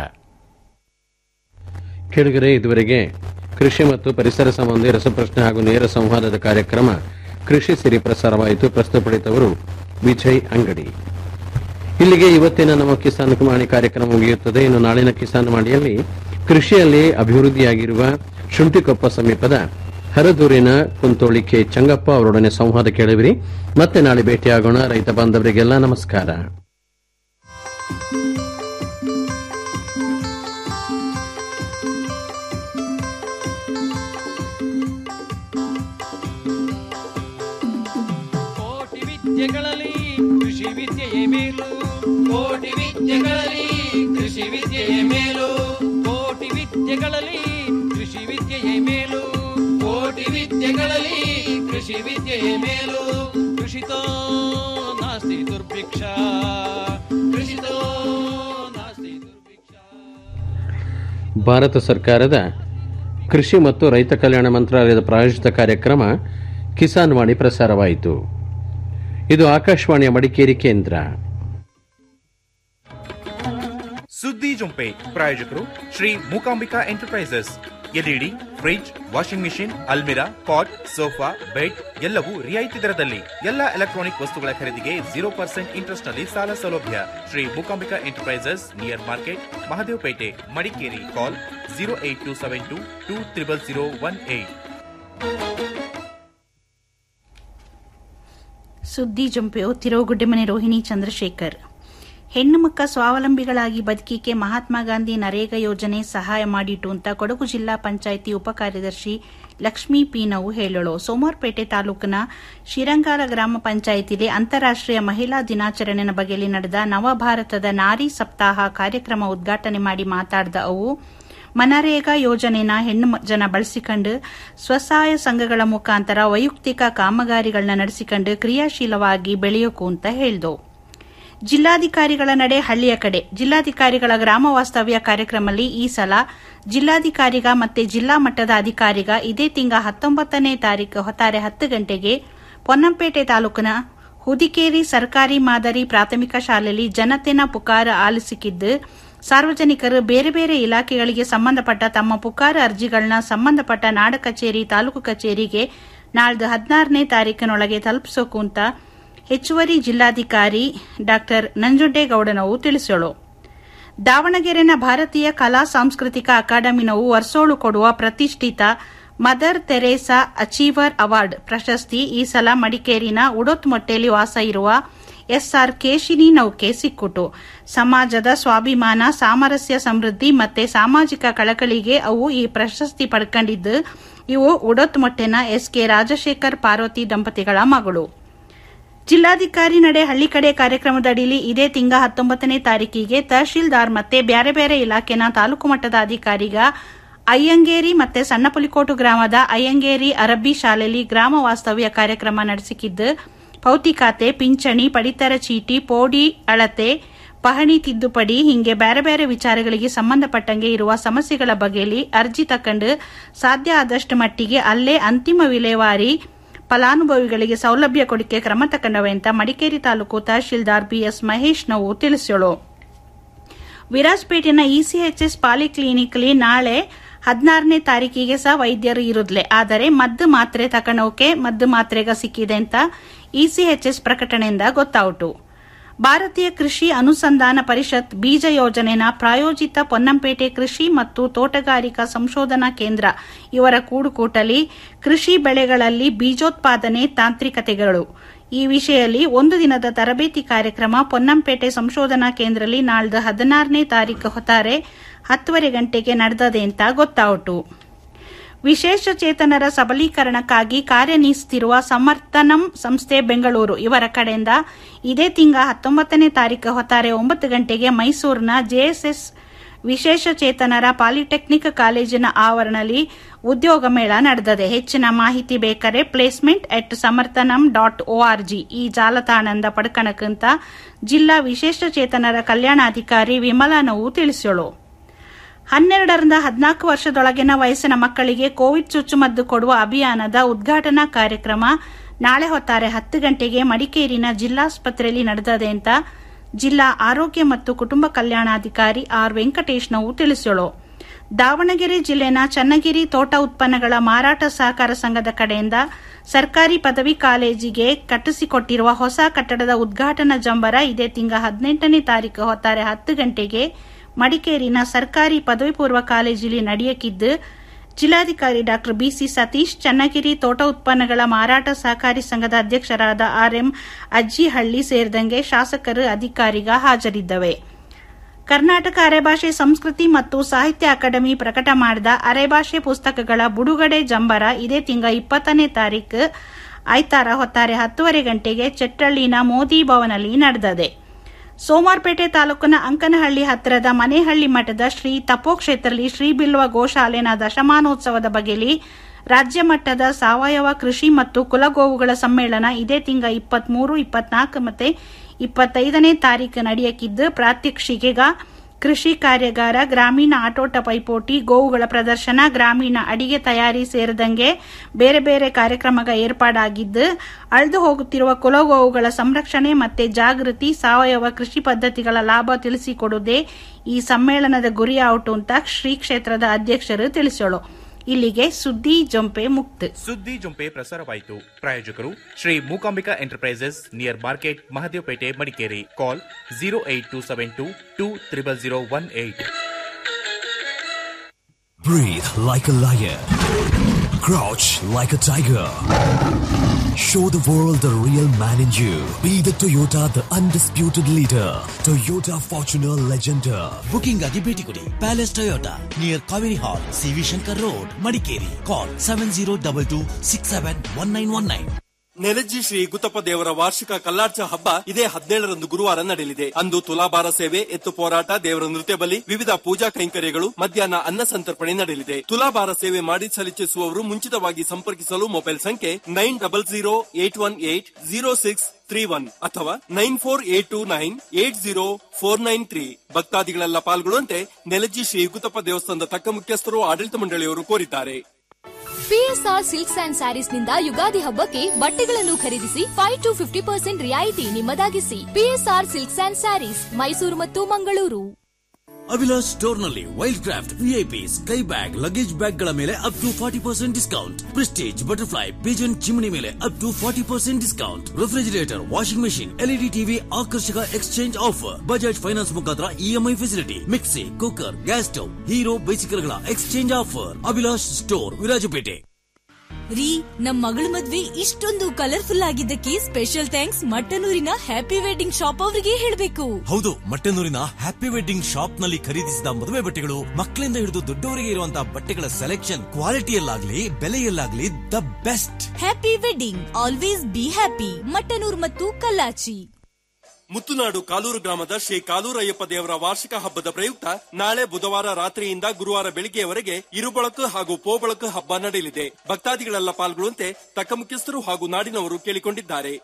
S1: ಕೆಳಗರೆ ಇದುವರೆಗೆ ಕೃಷಿ ಮತ್ತು ಪರಿಸರ ಸಂಬಂಧಿ ರಸಪ್ರಶ್ನೆ ಹಾಗೂ ನೇರ ಸಂವಾದದ ಕಾರ್ಯಕ್ರಮ ಕೃಷಿ ಸಿರಿ ಪ್ರಸಾರವಾಯಿತು ಪ್ರಸ್ತುತಪಡಿತವರು ವಿಜಯ್ ಅಂಗಡಿ ಇಲ್ಲಿಗೆ ಇವತ್ತಿನ ನಮ್ಮ ಕಿಸಾನ್ ಮಾಣಿ ಕಾರ್ಯಕ್ರಮ ಮುಗಿಯುತ್ತದೆ ಇನ್ನು ನಾಳಿನ ಕಿಸಾನ್ ಮಾಣಿಯಲ್ಲಿ ಕೃಷಿಯಲ್ಲಿ ಅಭಿವೃದ್ಧಿಯಾಗಿರುವ ಶುಂಠಿಕೊಪ್ಪ ಸಮೀಪದ ಹರದೂರಿನ ಕುಂತೋಳಿ ಕೆ ಚಂಗಪ್ಪ ಅವರೊಡನೆ ಸಂವಾದ ಕೇಳುವಿರಿ ಮತ್ತೆ ನಾಳೆ ಭೇಟಿಯಾಗೋಣ ರೈತ ಬಾಂಧವರಿಗೆಲ್ಲ ನಮಸ್ಕಾರ
S2: ಕೋಟಿ ವಿದ್ಯೆಗಳಲ್ಲಿ ಕೃಷಿ ವಿದ್ಯೆಯೇ ಮೇಲು ಕೋಟಿ ವಿದ್ಯೆಗಳಲ್ಲಿ ಕೃಷಿ ವಿದ್ಯೆಯೇ ಮೇಲು ಕೋಟಿ ವಿದ್ಯೆಗಳಲ್ಲಿ ಕೃಷಿ ವಿದ್ಯೆಯೇ ಮೇಲು ಕೋಟಿ ವಿದ್ಯೆಗಳಲ್ಲಿ ಕೃಷಿ ವಿದ್ಯೆಯೇ ಮೇಲು ಕೃಷಿತೋ ನಾಸ್ತಿ ದುರ್ಭಿಕ್ಷ ಕೃಷಿತೋ ನಾಸ್ತಿ ದುರ್ಭಿಕ್ಷ
S1: ಭಾರತ ಸರ್ಕಾರದ ಕೃಷಿ ಮತ್ತು ರೈತ ಕಲ್ಯಾಣ ಮಂತ್ರಾಲಯದ ಪ್ರಾಯೋಜಿತ ಕಾರ್ಯಕ್ರಮ ಕಿಸಾನ್ ವಾಣಿ ಪ್ರಸಾರವಾಯಿತು ಇದು ಆಕಾಶವಾಣಿಯ ಮಡಿಕೇರಿ ಕೇಂದ್ರ
S20: ಸುದ್ದಿ ಜೊಂಪೆ ಪ್ರಾಯೋಜಕರು Shri Mookambika enterprises LED fridge washing machine ಅಲ್ಮಿರಾ ಪಾಟ್ ಸೋಫಾ ಬೆಡ್ ಎಲ್ಲವೂ ರಿಯಾಯಿತಿ ದರದಲ್ಲಿ ಎಲ್ಲ ಎಲೆಕ್ಟ್ರಾನಿಕ್ ವಸ್ತುಗಳ ಖರೀದಿಗೆ ಜೀರೋ ಪರ್ಸೆಂಟ್ ಇಂಟ್ರೆಸ್ಟ್ ನಲ್ಲಿ ಸಾಲ ಸೌಲಭ್ಯ Shri Mookambika enterprises near market Mahadevapete Madikeri call zero eight two seven two two triple zero one eight
S21: ಸುದ್ದಿ ಜಂಪೆ ಓದ್ತಿರೋ ಗುಡ್ಡೆಮನೆ ರೋಹಿಣಿ ಚಂದ್ರಶೇಖರ್ ಹೆಣ್ಣು ಮಕ್ಕ ಸ್ವಾವಲಂಬಿಗಳಾಗಿ ಬದುಕಿಕೆ ಮಹಾತ್ಮ ಗಾಂಧಿ ನರೇಗಾ ಯೋಜನೆ ಸಹಾಯ ಮಾಡಿತು ಅಂತ ಕೊಡಗು ಜಿಲ್ಲಾ ಪಂಚಾಯಿತಿ ಉಪಕಾರ್ಯದರ್ಶಿ ಲಕ್ಷ್ಮೀ ಪಿ ನಾವು ಹೇಳಳು ಸೋಮವಾರಪೇಟೆ ತಾಲೂಕಿನ ಶಿರಂಗಾಲ ಗ್ರಾಮ ಪಂಚಾಯಿತಿಲಿ ಅಂತಾರಾಷ್ಟೀಯ ಮಹಿಳಾ ದಿನಾಚರಣೆಯ ಬಗೆಯಲ್ಲಿ ನಡೆದ ನವಭಾರತದ ನಾರಿ ಸಪ್ತಾಹ ಕಾರ್ಯಕ್ರಮ ಉದ್ಘಾಟನೆ ಮಾಡಿ ಮಾತಾಡಿದ ಅವು ಮನರೇಗಾ ಯೋಜನೆನ ಹೆಣ್ಣು ಜನ ಬಳಸಿಕೊಂಡು ಸ್ವಸಹಾಯ ಸಂಘಗಳ ಮುಖಾಂತರ ವೈಯಕ್ತಿಕ ಕಾಮಗಾರಿಗಳನ್ನ ನಡೆಸಿಕೊಂಡು ಕ್ರಿಯಾಶೀಲವಾಗಿ ಬೆಳೆಯೋಕು ಅಂತ ಹೇಳ್ದವು ಜಿಲ್ಲಾಧಿಕಾರಿಗಳ ನಡೆ ಹಳ್ಳಿಯ ಕಡೆ ಜಿಲ್ಲಾಧಿಕಾರಿಗಳ ಗ್ರಾಮ ವಾಸ್ತವ್ಯ ಕಾರ್ಯಕ್ರಮದಲ್ಲಿ ಈ ಸಲ ಜಿಲ್ಲಾಧಿಕಾರಿಗ ಮತ್ತೆ ಜಿಲ್ಲಾ ಮಟ್ಟದ ಅಧಿಕಾರಿಗ ಇದೇ ತಿಂಗಳ ಹತ್ತೊಂಬತ್ತನೇ ತಾರೀಕು ಹೊತ್ತಾರೆ ಹತ್ತು ಗಂಟೆಗೆ ಪೊನ್ನಂಪೇಟೆ ತಾಲೂಕಿನ ಹುದಿಕೇರಿ ಸರ್ಕಾರಿ ಮಾದರಿ ಪ್ರಾಥಮಿಕ ಶಾಲೆಯಲ್ಲಿ ಜನತೆನ ಪುಕಾರ ಆಲಿಸಿಕಿದ್ದು ಸಾರ್ವಜನಿಕರು ಬೇರೆ ಬೇರೆ ಇಲಾಖೆಗಳಿಗೆ ಸಂಬಂಧಪಟ್ಟ ತಮ್ಮ ಪುಕಾರ ಅರ್ಜಿಗಳನ್ನ ಸಂಬಂಧಪಟ್ಟ ನಾಡ ಕಚೇರಿ ತಾಲೂಕು ಕಚೇರಿಗೆ ನಾಳ್ದು ಹದಿನಾರನೇ ತಾರೀಕಿನೊಳಗೆ ತಲುಪಿಸೋಕು ಅಂತ ಹೆಚ್ಚುವರಿ ಜಿಲ್ಲಾಧಿಕಾರಿ ಡಾ ನಂಜುಂಡೇಗೌಡನವು ತಿಳಿಸೋಳು ದಾವಣಗೆರೆನ ಭಾರತೀಯ ಕಲಾ ಸಾಂಸ್ಕೃತಿಕ ಅಕಾಡೆಮಿನವು ವರ್ಷೋಳು ಕೊಡುವ ಪ್ರತಿಷ್ಠಿತ ಮದರ್ ತೆರೇಸಾ ಅಚೀವರ್ ಅವಾರ್ಡ್ ಪ್ರಶಸ್ತಿ ಈ ಸಲ ಮಡಿಕೇರಿನ ಉಡೋತ್ಮೊಟ್ಟೆಯಲ್ಲಿ ವಾಸ ಇರುವ ಎಸ್ಆರ್ ಕೇಶಿನಿ ನೌಕೆ ಸಿಕ್ಕುಟು ಸಮಾಜದ ಸ್ವಾಭಿಮಾನ ಸಾಮರಸ್ಯ ಸಮೃದ್ಧಿ ಮತ್ತೆ ಸಾಮಾಜಿಕ ಕಳಕಳಿಗೆ ಅವು ಈ ಪ್ರಶಸ್ತಿ ಪಡ್ಕೊಂಡಿದ್ದು ಇವು ಉಡೋತ್ಮೊಟ್ಟೆನ ಎಸ್ಕೆ ರಾಜಶೇಖರ್ ಪಾರ್ವತಿ ದಂಪತಿಗಳ ಮಗಳು ಜಿಲ್ಲಾಧಿಕಾರಿ ನಡೆ ಹಳ್ಳಿ ಕಡೆ ಕಾರ್ಯಕ್ರಮದ ಅಡಿಯಲ್ಲಿ ಇದೇ ತಿಂಗಳ ಹತ್ತೊಂಬತ್ತನೇ ತಾರೀಕಿಗೆ ತಹಶೀಲ್ದಾರ್ ಮತ್ತೆ ಬ್ಯಾರೆ ಬೇರೆ ಇಲಾಖೆನ ತಾಲೂಕು ಮಟ್ಟದ ಅಧಿಕಾರಿಗ ಅಯ್ಯಂಗೇರಿ ಮತ್ತೆ ಸಣ್ಣಪುಲಿಕೋಟು ಗ್ರಾಮದ ಅಯ್ಯಂಗೇರಿ ಅರಬ್ಬಿ ಶಾಲೆಯಲ್ಲಿ ಗ್ರಾಮ ವಾಸ್ತವ್ಯ ಕಾರ್ಯಕ್ರಮ ನಡೆಸಿಕಿದ್ದು ಭೌತಿಕಾತೆ ಪಿಂಚಣಿ ಪಡಿತರ ಚೀಟಿ ಪೋಡಿ ಅಳತೆ ಪಹಣಿ ತಿದ್ದುಪಡಿ ಹಿಂಗೆ ಬೇರೆ ಬೇರೆ ವಿಚಾರಗಳಿಗೆ ಸಂಬಂಧಪಟ್ಟಂಗೆ ಇರುವ ಸಮಸ್ಯೆಗಳ ಬಗೆಯಲ್ಲಿ ಅರ್ಜಿ ತಕೊಂಡು ಸಾಧ್ಯ ಆದಷ್ಟು ಮಟ್ಟಿಗೆ ಅಲ್ಲೇ ಅಂತಿಮ ವಿಲೇವಾರಿ ಫಲಾನುಭವಿಗಳಿಗೆ ಸೌಲಭ್ಯ ಕೊಡಿಕೆ ಕ್ರಮ ತಕೊಂಡವೆ ಅಂತ ಮಡಿಕೇರಿ ತಾಲೂಕು ತಹಶೀಲ್ದಾರ್ ಬಿಎಸ್ ಮಹೇಶ್ ನಾವು ತಿಳಿಸೋಳು ವಿರಾಜ್ಪೇಟೆನ ಇಸಿಎಚ್ಎಸ್ ಪಾಲಿಕ್ಲಿನಿಕ್ಲಿ ನಾಳೆ ಹದಿನಾರನೇ ತಾರೀಕಿಗೆ ಸಹ ವೈದ್ಯರು ಇರುದ್ಲೆ ಆದರೆ ಮದ್ದು ಮಾತ್ರೆ ತಕಣೋಕೆ ಮದ್ದು ಮಾತ್ರೆಗ ಸಿಕ್ಕಿದೆ ಅಂತ ಇಸಿಎಚ್ಎಸ್ ಪ್ರಕಟಣೆಯಿಂದ ಗೊತ್ತಾಯಿತು ಭಾರತೀಯ ಕೃಷಿ ಅನುಸಂಧಾನ ಪರಿಷತ್ ಬೀಜ ಯೋಜನೆನ ಪ್ರಾಯೋಜಿತ ಪೊನ್ನಂಪೇಟೆ ಕೃಷಿ ಮತ್ತು ತೋಟಗಾರಿಕಾ ಸಂಶೋಧನಾ ಕೇಂದ್ರ ಇವರ ಕೂಡುಕೂಟಲಿ ಕೃಷಿ ಬೆಳೆಗಳಲ್ಲಿ ಬೀಜೋತ್ಪಾದನೆ ತಾಂತ್ರಿಕತೆಗಳು ಈ ವಿಷಯದಲ್ಲಿ ಒಂದು ದಿನದ ತರಬೇತಿ ಕಾರ್ಯಕ್ರಮ ಪೊನ್ನಂಪೇಟೆ ಸಂಶೋಧನಾ ಕೇಂದ್ರದಲ್ಲಿ ನಾಳ್ದು ಹದಿನಾರನೇ ತಾರೀಕು ಹೊತ್ತಾರೆ ಹತ್ತುವರೆ ಗಂಟೆಗೆ ನಡೆದದೆ ಅಂತ ಗೊತ್ತಾಯಿತು ವಿಶೇಷ ಚೇತನರ ಸಬಲೀಕರಣಕ್ಕಾಗಿ ಕಾರ್ಯನಿರ್ವಹಿಸುತ್ತಿರುವ ಸಮರ್ಥನಂ ಸಂಸ್ಥೆ ಬೆಂಗಳೂರು ಇವರ ಕಡೆಯಿಂದ ಇದೇ ತಿಂಗಳ ಹತ್ತೊಂಬತ್ತನೇ ತಾರೀಕು ಹೊತ್ತಾರೆ ಒಂಬತ್ತು ಗಂಟೆಗೆ ಮೈಸೂರಿನ ಜೆಎಸ್ಎಸ್ ವಿಶೇಷ ಚೇತನರ ಪಾಲಿಟೆಕ್ನಿಕ್ ಕಾಲೇಜಿನ ಆವರಣದಲ್ಲಿ ಉದ್ಯೋಗ ಮೇಳ ನಡೆದಿದೆ ಹೆಚ್ಚಿನ ಮಾಹಿತಿ ಬೇಕಾರೆ placement at Samarthanam dot O R G ಈ ಜಾಲತಾಣದಿಂದ ಪಡ್ಕಣಕ್ಕಂತ ಜಿಲ್ಲಾ ವಿಶೇಷ ಚೇತನರ ಕಲ್ಯಾಣಾಧಿಕಾರಿ ವಿಮಲಾ ನೋವು ತಿಳಿಸೋಳು ಹನ್ನೆರಡರಿಂದ ಹದಿನಾಲ್ಕು ವರ್ಷದೊಳಗಿನ ವಯಸ್ಸಿನ ಮಕ್ಕಳಿಗೆ ಕೋವಿಡ್ ಚುಚ್ಚುಮದ್ದು ಕೊಡುವ ಅಭಿಯಾನದ ಉದ್ಘಾಟನಾ ಕಾರ್ಯಕ್ರಮ ನಾಳೆ ಹೊತ್ತಾರೆ ಹತ್ತು ಗಂಟೆಗೆ ಮಡಿಕೇರಿನ ಜಿಲ್ಲಾಸ್ಪತ್ರೆಯಲ್ಲಿ ನಡೆದಿದೆ ಅಂತ ಜಿಲ್ಲಾ ಆರೋಗ್ಯ ಮತ್ತು ಕುಟುಂಬ ಕಲ್ಯಾಣಾಧಿಕಾರಿ ಆರ್ ವೆಂಕಟೇಶ್ ನಾವು ತಿಳಿಸೋಳು ದಾವಣಗೆರೆ ಜಿಲ್ಲೆನ ಚನ್ನಗಿರಿ ತೋಟ ಉತ್ಪನ್ನಗಳ ಮಾರಾಟ ಸಹಕಾರ ಸಂಘದ ಕಡೆಯಿಂದ ಸರ್ಕಾರಿ ಪದವಿ ಕಾಲೇಜಿಗೆ ಕಟ್ಟಿಸಿಕೊಟ್ಟಿರುವ ಹೊಸ ಕಟ್ಟಡದ ಉದ್ಘಾಟನಾ ಜಂಬರ ಇದೇ ತಿಂಗಳ ಹದಿನೆಂಟನೇ ತಾರೀಕು ಹೊತ್ತಾರೆ ಹತ್ತು ಗಂಟೆಗೆ ಮಡಿಕೇರಿನ ಸರ್ಕಾರಿ ಪದವಿ ಪೂರ್ವ ಕಾಲೇಜಿನಲ್ಲಿ ನಡೆಯಕಿದ್ದು ಜಿಲ್ಲಾಧಿಕಾರಿ ಡಾ ಬಿಸಿ ಸತೀಶ್ ಚನ್ನಗಿರಿ ತೋಟ ಉತ್ಪನ್ನಗಳ ಮಾರಾಟ ಸಹಕಾರಿ ಸಂಘದ ಅಧ್ಯಕ್ಷರಾದ ಆರ್ಎಂ ಅಜ್ಜಿಹಳ್ಳಿ ಸೇರಿದಂಗೆ ಶಾಸಕರು ಅಧಿಕಾರಿಗ ಹಾಜರಿದ್ದವೆ ಕರ್ನಾಟಕ ಅರೆಭಾಷೆ ಸಂಸ್ಕೃತಿ ಮತ್ತು ಸಾಹಿತ್ಯ ಅಕಾಡೆಮಿ ಪ್ರಕಟ ಮಾಡಿದ ಅರೆಭಾಷೆ ಪುಸ್ತಕಗಳ ಬಿಡುಗಡೆ ಜಂಬರ ಇದೇ ತಿಂಗಳ ಇಪ್ಪತ್ತನೇ ತಾರೀಕು ಐತಾರ ಹೊತ್ತಾರೆ ಹತ್ತುವರೆ ಗಂಟೆಗೆ ಚೆಟ್ಟಳ್ಳಿನ ಮೋದಿ ಭವನಲ್ಲಿ ನಡೆದಿದೆ ಸೋಮಾರ್ಪೇಟೆ ತಾಲೂಕಿನ ಅಂಕನಹಳ್ಳಿ ಹತ್ತಿರದ ಮನೆಹಳ್ಳಿ ಮಠದ ಶ್ರೀ ತಪೋಕ್ಷೇತ್ರದಲ್ಲಿ ಶ್ರೀ ಬಿಲ್ವ ಗೋಶಾಲೆನ ದಶಮಾನೋತ್ಸವದ ಬಗೆಯಲ್ಲಿ ರಾಜ್ಯ ಮಟ್ಟದ ಸಾವಯವ ಕೃಷಿ ಮತ್ತು ಕುಲಗೋವುಗಳ ಸಮ್ಮೇಳನ ಇದೇ ತಿಂಗಳ ಇಪ್ಪತ್ಮೂರು ಇಪ್ಪತ್ನಾಲ್ಕು ಮತ್ತೆ ಇಪ್ಪತ್ತೈದನೇ ತಾರೀಕು ನಡೆಯಕಿದ್ದು ಪ್ರಾತ್ಯಕ್ಷಿಕೆಗ ಕೃಷಿ ಕಾರ್ಯಾಗಾರ ಗ್ರಾಮೀಣ ಆಟೋಟ ಪೈಪೋಟಿ ಗೋವುಗಳ ಪ್ರದರ್ಶನ ಗ್ರಾಮೀಣ ಅಡಿಗೆ ತಯಾರಿ ಸೇರಿದಂಗೆ ಬೇರೆ ಬೇರೆ ಕಾರ್ಯಕ್ರಮಗ ಏರ್ಪಾಡಾಗಿದ್ದು ಅಳೆದು ಹೋಗುತ್ತಿರುವ ಕುಲಗೋವುಗಳ ಸಂರಕ್ಷಣೆ ಮತ್ತೆ ಜಾಗೃತಿ ಸಾವಯವ ಕೃಷಿ ಪದ್ಧತಿಗಳ ಲಾಭ ತಿಳಿಸಿಕೊಡುವುದೇ ಈ ಸಮ್ಮೇಳನದ ಗುರಿಯಾವುಟು ಅಂತ ಶ್ರೀ ಕ್ಷೇತ್ರದ ಅಧ್ಯಕ್ಷರು ತಿಳಿಸೋಳು ಇಲ್ಲಿಗೆ ಸುದ್ದಿ ಜೊಂಪೆ ಮುಕ್ತ
S20: ಸುದ್ದಿ ಜೊಂಪೆ ಪ್ರಸಾರವಾಯಿತು ಪ್ರಾಯೋಜಕರು Shri Mookambika enterprises near market Mahadevapete Madikeri call zero eight two seven two two triple zero one eight
S22: Breathe like a lion.
S7: Crouch like a tiger. Show the world the real man in you. Be the Toyota, the undisputed leader. Toyota Fortuner Legender.
S22: Booking ಆಗಿ ಭೇಟಿ ಕೊಡಿ palace Toyota near Kaveri hall CV Shankar road Madikeri call seven zero double two six seven one nine one nine
S8: Nelaji Shri Guthappa ದೇವರ ವಾರ್ಷಿಕ ಕಲ್ಲಾರ್ಚ ಹಬ್ಬ ಇದೇ ಹದಿನೇಳರಂದು ಗುರುವಾರ ನಡೆಯಲಿದೆ ಅಂದು ತುಲಾಭಾರ ಸೇವೆ ಎತ್ತು ಹೋರಾಟ ದೇವರ ನೃತ್ಯ ಬಲಿ ವಿವಿಧ ಪೂಜಾ ಕೈಂಕರ್ಯಗಳು ಮಧ್ಯಾಹ್ನ ಅನ್ನ ಸಂತರ್ಪಣೆ ನಡೆಯಲಿದೆ ತುಲಾಭಾರ ಸೇವೆ ಮಾಡಿ ಸಲ್ಲಿಸುವವರು ಮುಂಚಿತವಾಗಿ ಸಂಪರ್ಕಿಸಲು ಮೊಬೈಲ್ ಸಂಖ್ಯೆ nine double zero eight one eight zero six three one ಅಥವಾ nine four eight two nine eight zero four nine three ಭಕ್ತಾದಿಗಳೆಲ್ಲ ಪಾಲ್ಗೊಳ್ಳುವಂತೆ ನೆಲಜಿ ಶ್ರೀ ಗುತ್ತಪ್ಪ ದೇವಸ್ಥಾನದ ತಕ್ಕ ಮುಖ್ಯಸ್ಥರು ಆಡಳಿತ ಮಂಡಳಿಯವರು ಕೋರಿದ್ದಾರೆ
S23: ಪಿಎಸ್ಆರ್ ಸಿಲ್ಕ್ಸ್ ಅಂಡ್ ಸ್ಯಾರೀಸ್ ನಿಂದ ಯುಗಾದಿ ಹಬ್ಬಕ್ಕೆ ಬಟ್ಟೆಗಳನ್ನು ಖರೀದಿಸಿ ಫೈವ್ ಟು ಫಿಫ್ಟಿ ಪರ್ಸೆಂಟ್ ರಿಯಾಯಿತಿ ನಿಮ್ಮದಾಗಿಸಿ PSR silks and sarees Mysuru ಮತ್ತು ಮಂಗಳೂರು
S22: ಅವಿಲಾಸ್ ಸ್ಟೋರ್ ನಲ್ಲಿ Wildcraft VIP Skybag luggage bag ಗಳ ಮೇಲೆ up to forty percent discount Prestige Butterfly Pigeon chimney ಮೇಲೆ up to forty percent discount refrigerator washing machine LED TV ಆಕರ್ಷಕ exchange offer Bajaj finance ಮುಖಾಂತರ EMI facility mixie cooker gas stove Hero bicycle ಗಳ exchange offer Abhilash store Virajpete
S6: ರೀ ನಮ್ ಮಗಳ ಮದ್ವೆ ಇಷ್ಟೊಂದು colourful ಆಗಿದ್ದಕ್ಕೆ ಸ್ಪೆಷಲ್ ಥ್ಯಾಂಕ್ಸ್ ಮಟ್ಟನೂರಿನ ಹ್ಯಾಪಿ ವೆಡ್ಡಿಂಗ್ ಶಾಪ್ ಅವರಿಗೆ ಹೇಳ್ಬೇಕು
S22: ಹೌದು ಮಟ್ಟನೂರಿನ ಹ್ಯಾಪಿ ವೆಡ್ಡಿಂಗ್ ಶಾಪ್ ನಲ್ಲಿ ಖರೀದಿಸಿದ ಮದುವೆ ಬಟ್ಟೆಗಳು ಮಕ್ಕಳಿಂದ ಹಿಡಿದು ದೊಡ್ಡವರಿಗೆ ಇರುವಂತಹ ಬಟ್ಟೆಗಳ ಸೆಲೆಕ್ಷನ್ ಕ್ವಾಲಿಟಿಯಲ್ಲಾಗ್ಲಿ ಬೆಲೆಯಲ್ಲಾಗ್ಲಿ the best
S6: happy wedding always be happy Mattanur ಮತ್ತು ಕಲ್ಲಾಚಿ
S8: ಮುತ್ತುನಾಡು ಕಾಲೂರು ಗ್ರಾಮದ ಶ್ರೀ ಕಾಲೂರಯ್ಯಪ್ಪ ದೇವರ ವಾರ್ಷಿಕ ಹಬ್ಬದ ಪ್ರಯುಕ್ತ ನಾಳೆ ಬುಧವಾರ ರಾತ್ರಿಯಿಂದ ಗುರುವಾರ ಬೆಳಿಗ್ಗೆಯವರೆಗೆ ಇರುಬಳಕು ಹಾಗೂ ಪೋಬಳಕು ಹಬ್ಬ ನಡೆಯಲಿದೆ ಭಕ್ತಾದಿಗಳೆಲ್ಲ ಪಾಲ್ಗೊಳ್ಳುವಂತೆ ತಕ್ಕ ಮುಖ್ಯಸ್ಥರು ಹಾಗೂ ನಾಡಿನವರು ಕೇಳಿಕೊಂಡಿದ್ದಾರೆ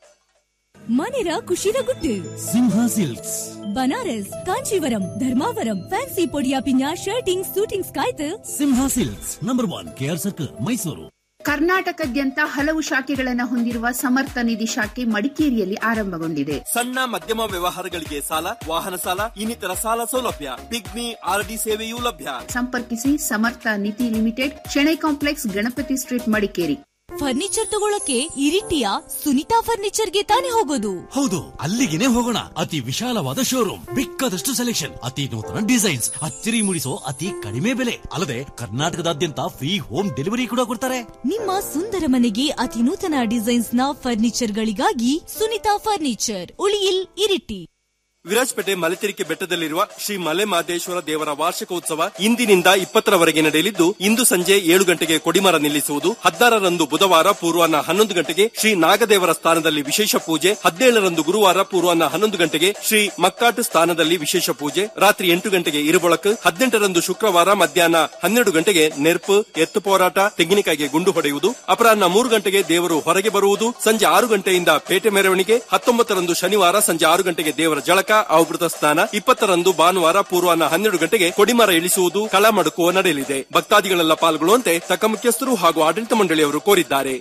S6: ಮನೆರ ಖುಷಿರ ಗುಟ್ಟು
S22: ಸಿಂಹ ಸಿಲ್ಕ್ಸ್
S6: ಬನಾರಸ್ ಕಾಂಚೀವರಂ ಧರ್ಮಾವರಂ ಫ್ಯಾನ್ಸಿ ಪೊಡಿಯ ಪಿನ್ಯ ಶರ್ಟಿಂಗ್ ಸೂಟಿಂಗ್ಸ್ ಕಾಯ್ತು
S22: Simha silks number one KR circle Mysuru
S24: ಕರ್ನಾಟಕದಾದ್ಯಂತ ಹಲವು ಶಾಖೆಗಳನ್ನು ಹೊಂದಿರುವ ಸಮರ್ಥ ನಿಧಿ ಶಾಖೆ ಮಡಿಕೇರಿಯಲ್ಲಿ ಆರಂಭಗೊಂಡಿದೆ
S8: ಸಣ್ಣ ಮಧ್ಯಮ ವ್ಯವಹಾರಗಳಿಗೆ ಸಾಲ ವಾಹನ ಸಾಲ ಇನ್ನಿತರ ಸಾಲ ಸೌಲಭ್ಯ ಪಿಗ್ಮಿ ಆರ್ಡಿ ಸೇವೆಯೂ ಲಭ್ಯ
S24: ಸಂಪರ್ಕಿಸಿ Samartha Nidhi limited Shenoy complex Ganapati street Madikeri
S6: furniture ತಗೊಳಕ್ಕೆ ಇರಿಟಿಯ ಸುನಿತಾ ಫರ್ನಿಚರ್ಗೆ ತಾನೇ ಹೋಗೋದು
S22: ಹೌದು ಅಲ್ಲಿಗೆನೆ ಹೋಗೋಣ ಅತಿ ವಿಶಾಲವಾದ ಶೋರೂಮ್ ಬೇಕಾದಷ್ಟು ಸೆಲೆಕ್ಷನ್ ಅತಿ ನೂತನ ಡಿಸೈನ್ಸ್ ಅಚ್ಚರಿ ಮೂಡಿಸೋ ಅತಿ ಕಡಿಮೆ ಬೆಲೆ ಅಲ್ಲದೆ ಕರ್ನಾಟಕದಾದ್ಯಂತ ಫ್ರೀ ಹೋಮ್ ಡೆಲಿವರಿ ಕೂಡ ಕೊಡ್ತಾರೆ
S6: ನಿಮ್ಮ ಸುಂದರ ಮನೆಗೆ ಅತಿ ನೂತನ ಡಿಸೈನ್ಸ್ ನ ಫರ್ನಿಚರ್ ಗಳಿಗಾಗಿ ಸುನಿತಾ ಫರ್ನಿಚರ್ ಉಳಿಯಿಲ್ ಇರಿಟಿ
S8: ವಿರಾಜಪೇಟೆ ಮಲೆತೆರಿಕೆ ಬೆಟ್ಟದಲ್ಲಿರುವ ಶ್ರೀ ಮಲೆ ಮಾದೇಶ್ವರ ದೇವರ ವಾರ್ಷಿಕೋತ್ಸವ ಇಂದಿನಿಂದ ಇಪ್ಪತ್ತರವರೆಗೆ ನಡೆಯಲಿದ್ದು ಇಂದು ಸಂಜೆ ಏಳು ಗಂಟೆಗೆ ಕೊಡಿಮರ ನಿಲ್ಲಿಸುವುದು ಹದಿನಾರರಂದು ಬುಧವಾರ ಪೂರ್ವಾಹ್ನ ಹನ್ನೊಂದು ಗಂಟೆಗೆ ಶ್ರೀ ನಾಗದೇವರ ಸ್ಥಾನದಲ್ಲಿ ವಿಶೇಷ ಪೂಜೆ ಹದಿನೇಳರಂದು ಗುರುವಾರ ಪೂರ್ವಾಹ್ನ ಹನ್ನೊಂದು ಗಂಟೆಗೆ ಶ್ರೀ ಮಕ್ಕಾಟು ಸ್ಥಾನದಲ್ಲಿ ವಿಶೇಷ ಪೂಜೆ ರಾತ್ರಿ ಎಂಟು ಗಂಟೆಗೆ ಇರುಬೊಳಕು ಹದಿನೆಂಟರಂದು ಶುಕ್ರವಾರ ಮಧ್ಯಾಹ್ನ ಹನ್ನೆರಡು ಗಂಟೆಗೆ ನೆರ್ಪು ಎತ್ತು ಹೋರಾಟ ತೆಂಗಿನಕಾಯಿಗೆ ಗುಂಡು ಹೊಡೆಯುವುದು ಅಪರಾಹ್ನ ಮೂರು ಗಂಟೆಗೆ ದೇವರು ಹೊರಗೆ ಬರುವುದು ಸಂಜೆ ಆರು ಗಂಟೆಯಿಂದ ಪೇಟೆ ಮೆರವಣಿಗೆ ಹತ್ತೊಂಬತ್ತರಂದು ಶನಿವಾರ ಸಂಜೆ ಆರು ಗಂಟೆಗೆ ದೇವರ ಜಳಕ ಅವಭೃತ ಸ್ನಾನ ಇಪ್ಪತ್ತರಂದು ಭಾನುವಾರ ಪೂರ್ವಾಹ್ನ ಹನ್ನೆರಡು ಗಂಟೆಗೆ ಕೊಡಿಮರ ಇಳಿಸುವುದು ಕಳ ಮಡುಕುವ ನಡೆಯಲಿದೆ ಭಕ್ತಾದಿಗಳೆಲ್ಲ ಪಾಲ್ಗೊಳ್ಳುವಂತೆ ತಕ್ಕ ಮುಖ್ಯಸ್ಥರು ಹಾಗೂ ಆಡಳಿತ ಮಂಡಳಿಯವರು ಕೋರಿದ್ದಾರೆ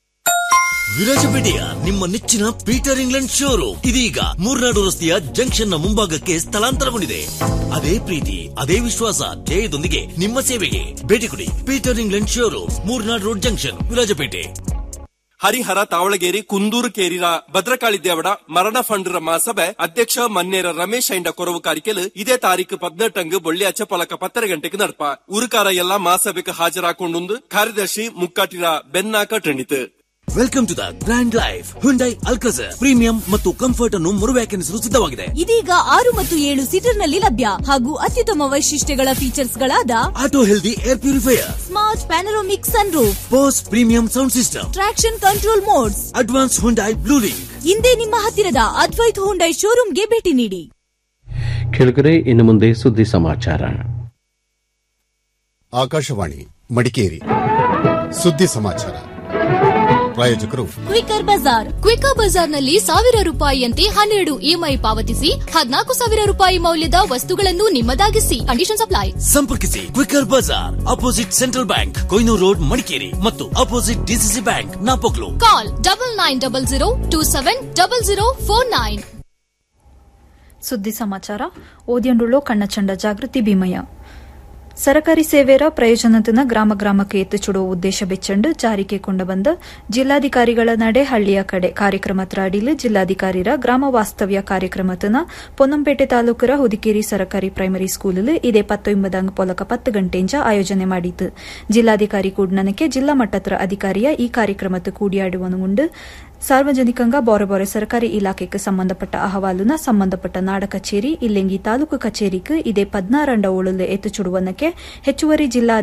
S22: ವಿರಾಜಪೇಟೆಯ ನಿಮ್ಮ ನೆಚ್ಚಿನ ಪೀಟರ್ ಇಂಗ್ಲೆಂಡ್ ಶೋರೂಮ್ ಇದೀಗ ಮೂರ್ನಾಡು ರಸ್ತೆಯ ಜಂಕ್ಷನ್ ನ ಮುಂಭಾಗಕ್ಕೆ ಸ್ಥಳಾಂತರಗೊಂಡಿದೆ ಅದೇ ಪ್ರೀತಿ ಅದೇ ವಿಶ್ವಾಸ ಜಯದೊಂದಿಗೆ ನಿಮ್ಮ ಸೇವೆಗೆ ಭೇಟಿ ಕೊಡಿ Peter England showroom Murnad road junction Virajpete
S8: Harihara Thavalageri Kundur ಕೇರಿರ ಭದ್ರಕಾಳಿ ದೇವಡ ಮರಣ ಫಂಡ್ರ ಮಹಾಸಭೆ ಅಧ್ಯಕ್ಷ ಮನ್ನೇರ ರಮೇಶ್ ಐಂಡ ಕೊರವು ಕಾರಿಕೆಲು ಇದೇ ತಾರೀಕು ಪದ್ನೆಟ್ಟಂಗ್ ಬೊಳ್ಳಿ ಅಚ್ಚಪಲಕ ಪತ್ತರ ಗಂಟೆಗೆ ನಡಪ ಉರುಕಾರ ಎಲ್ಲ ಮಹಾಸಭೆಗೆ ಹಾಜರಾಕೊಂಡುಂದು ಕಾರ್ಯದರ್ಶಿ ಮುಕ್ಕಾಟಿರ ಬೆನ್ನಾಕ ಟ್ರೆಂಡಿತು
S22: welcome to the grand life Hyundai Alcazar premium ಮತ್ತು ಕಂಫರ್ಟ್ ಅನ್ನು ಮರು ವ್ಯಾಖ್ಯಾನಿಸಲು ಸಿದ್ಧವಾಗಿದೆ
S6: ಇದೀಗ ಆರು ಮತ್ತು ಏಳು ಸೀಟರ್ ನಲ್ಲಿ ಲಭ್ಯ ಹಾಗೂ ಅತ್ಯುತ್ತಮ ವೈಶಿಷ್ಟ್ಯಗಳ ಫೀಚರ್ಸ್ ಗಳಾದ
S22: auto healthy air purifier
S6: smart panoramic sunroof
S22: Bose premium sound system
S6: traction control modes
S22: advance Hyundai Bluelink
S6: ಇಂದೇ ನಿಮ್ಮ ಹತ್ತಿರದ ಅದ್ವೈತ್ ಹುಂಡೈ ಶೋರೂಮ್ಗೆ ಭೇಟಿ ನೀಡಿ
S1: ಕೆಳಗರೆ ಇನ್ನು ಮುಂದೆ ಸುದ್ದಿ ಸಮಾಚಾರ
S25: ಆಕಾಶವಾಣಿ ಮಡಿಕೇರಿ ಸುದ್ದಿ ಸಮಾಚಾರ ಪ್ರಾಯೋಜಕರು
S23: ಕ್ವಿಕರ್ ಬಜಾರ್ ಕ್ವಿಕರ್ ಬಜಾರ್ನಲ್ಲಿ ಸಾವಿರ ರೂಪಾಯಿಯಂತೆ ಹನ್ನೆರಡು ಇಎಂಐ ಪಾವತಿಸಿ ಹದಿನಾಲ್ಕು ಸಾವಿರ ರೂಪಾಯಿ ಮೌಲ್ಯದ ವಸ್ತುಗಳನ್ನು ನಿಮ್ಮದಾಗಿಸಿ ಕಂಡೀಷನ್ ಅಪ್ಲೈ
S22: ಸಂಪರ್ಕಿಸಿ ಕ್ವಿಕರ್ ಬಜಾರ್ opposite Central Bank Koinur road Madikeri ಮತ್ತು opposite DCC bank Napoklu
S23: call double nine double zero two seven double zero four nine
S26: ಸುದ್ದಿ ಸಮಾಚಾರ ಓದಿಯಂಡುಳ್ಳೋ ಕಣ್ಣಚಂಡ ಜಾಗೃತಿ ಭೀಮಯ್ಯ
S3: ಸರಕಾರಿ ಸೇವೆರ ಪ್ರಯೋಜನದನ್ನ ಗ್ರಾಮ ಗ್ರಾಮಕ್ಕೆ ಎತ್ತಿಚುಡುವ ಉದ್ದೇಶ ಬೆಚ್ಚಂಡು ಜಾರಿಗೆ ಕೊಂಡ ಜಿಲ್ಲಾಧಿಕಾರಿಗಳ ನಡೆ ಹಳ್ಳಿಯ ಕಡೆ ಕಾರ್ಯಕ್ರಮದ ಅಡಿಲು ಜಿಲ್ಲಾಧಿಕಾರಿರ ಗ್ರಾಮ ವಾಸ್ತವ್ಯ ಕಾರ್ಯಕ್ರಮತನ ಪೊನ್ನಂಪೇಟೆ ತಾಲೂಕರ ಹುದಿಕೇರಿ ಸರಕಾರಿ ಪ್ರೈಮರಿ ಸ್ಕೂಲ್ ಇದೇ ಪತ್ತೊಂಬದಂಗ ಪೊಲಕ ಪತ್ತು ಗಂಟೆಂಜ ಆಯೋಜನೆ ಮಾಡಿತು ಜಿಲ್ಲಾಧಿಕಾರಿ ಕೂಡ್ನನಕ್ಕೆ ಜಿಲ್ಲಾ ಮಟ್ಟದ ಅಧಿಕಾರಿಯ ಈ ಕಾರ್ಯಕ್ರಮದ ಕೂಡಿಯಾಡುವನುಂಡು ಸಾರ್ವಜನಿಕಂಗ ಬೊರೆ ಬೊರೆ ಸರ್ಕಾರಿ ಇಲಾಖೆಗೆ ಸಂಬಂಧಪಟ್ಟ ಅಹವಾಲುನ ಸಂಬಂಧಪಟ್ಟ ನಾಡ ಕಚೇರಿ ಇಲ್ಲೆಂಗಿ ತಾಲೂಕು ಕಚೇರಿക്ക് ಇದೇ ಪದ್ನಾರಂಡ ಉಳುಲು ಎತ್ತುಚುಡುವನಕ್ಕೆ ಹೆಚ್ಚುವರಿ ಜಿಲ್ಲಾ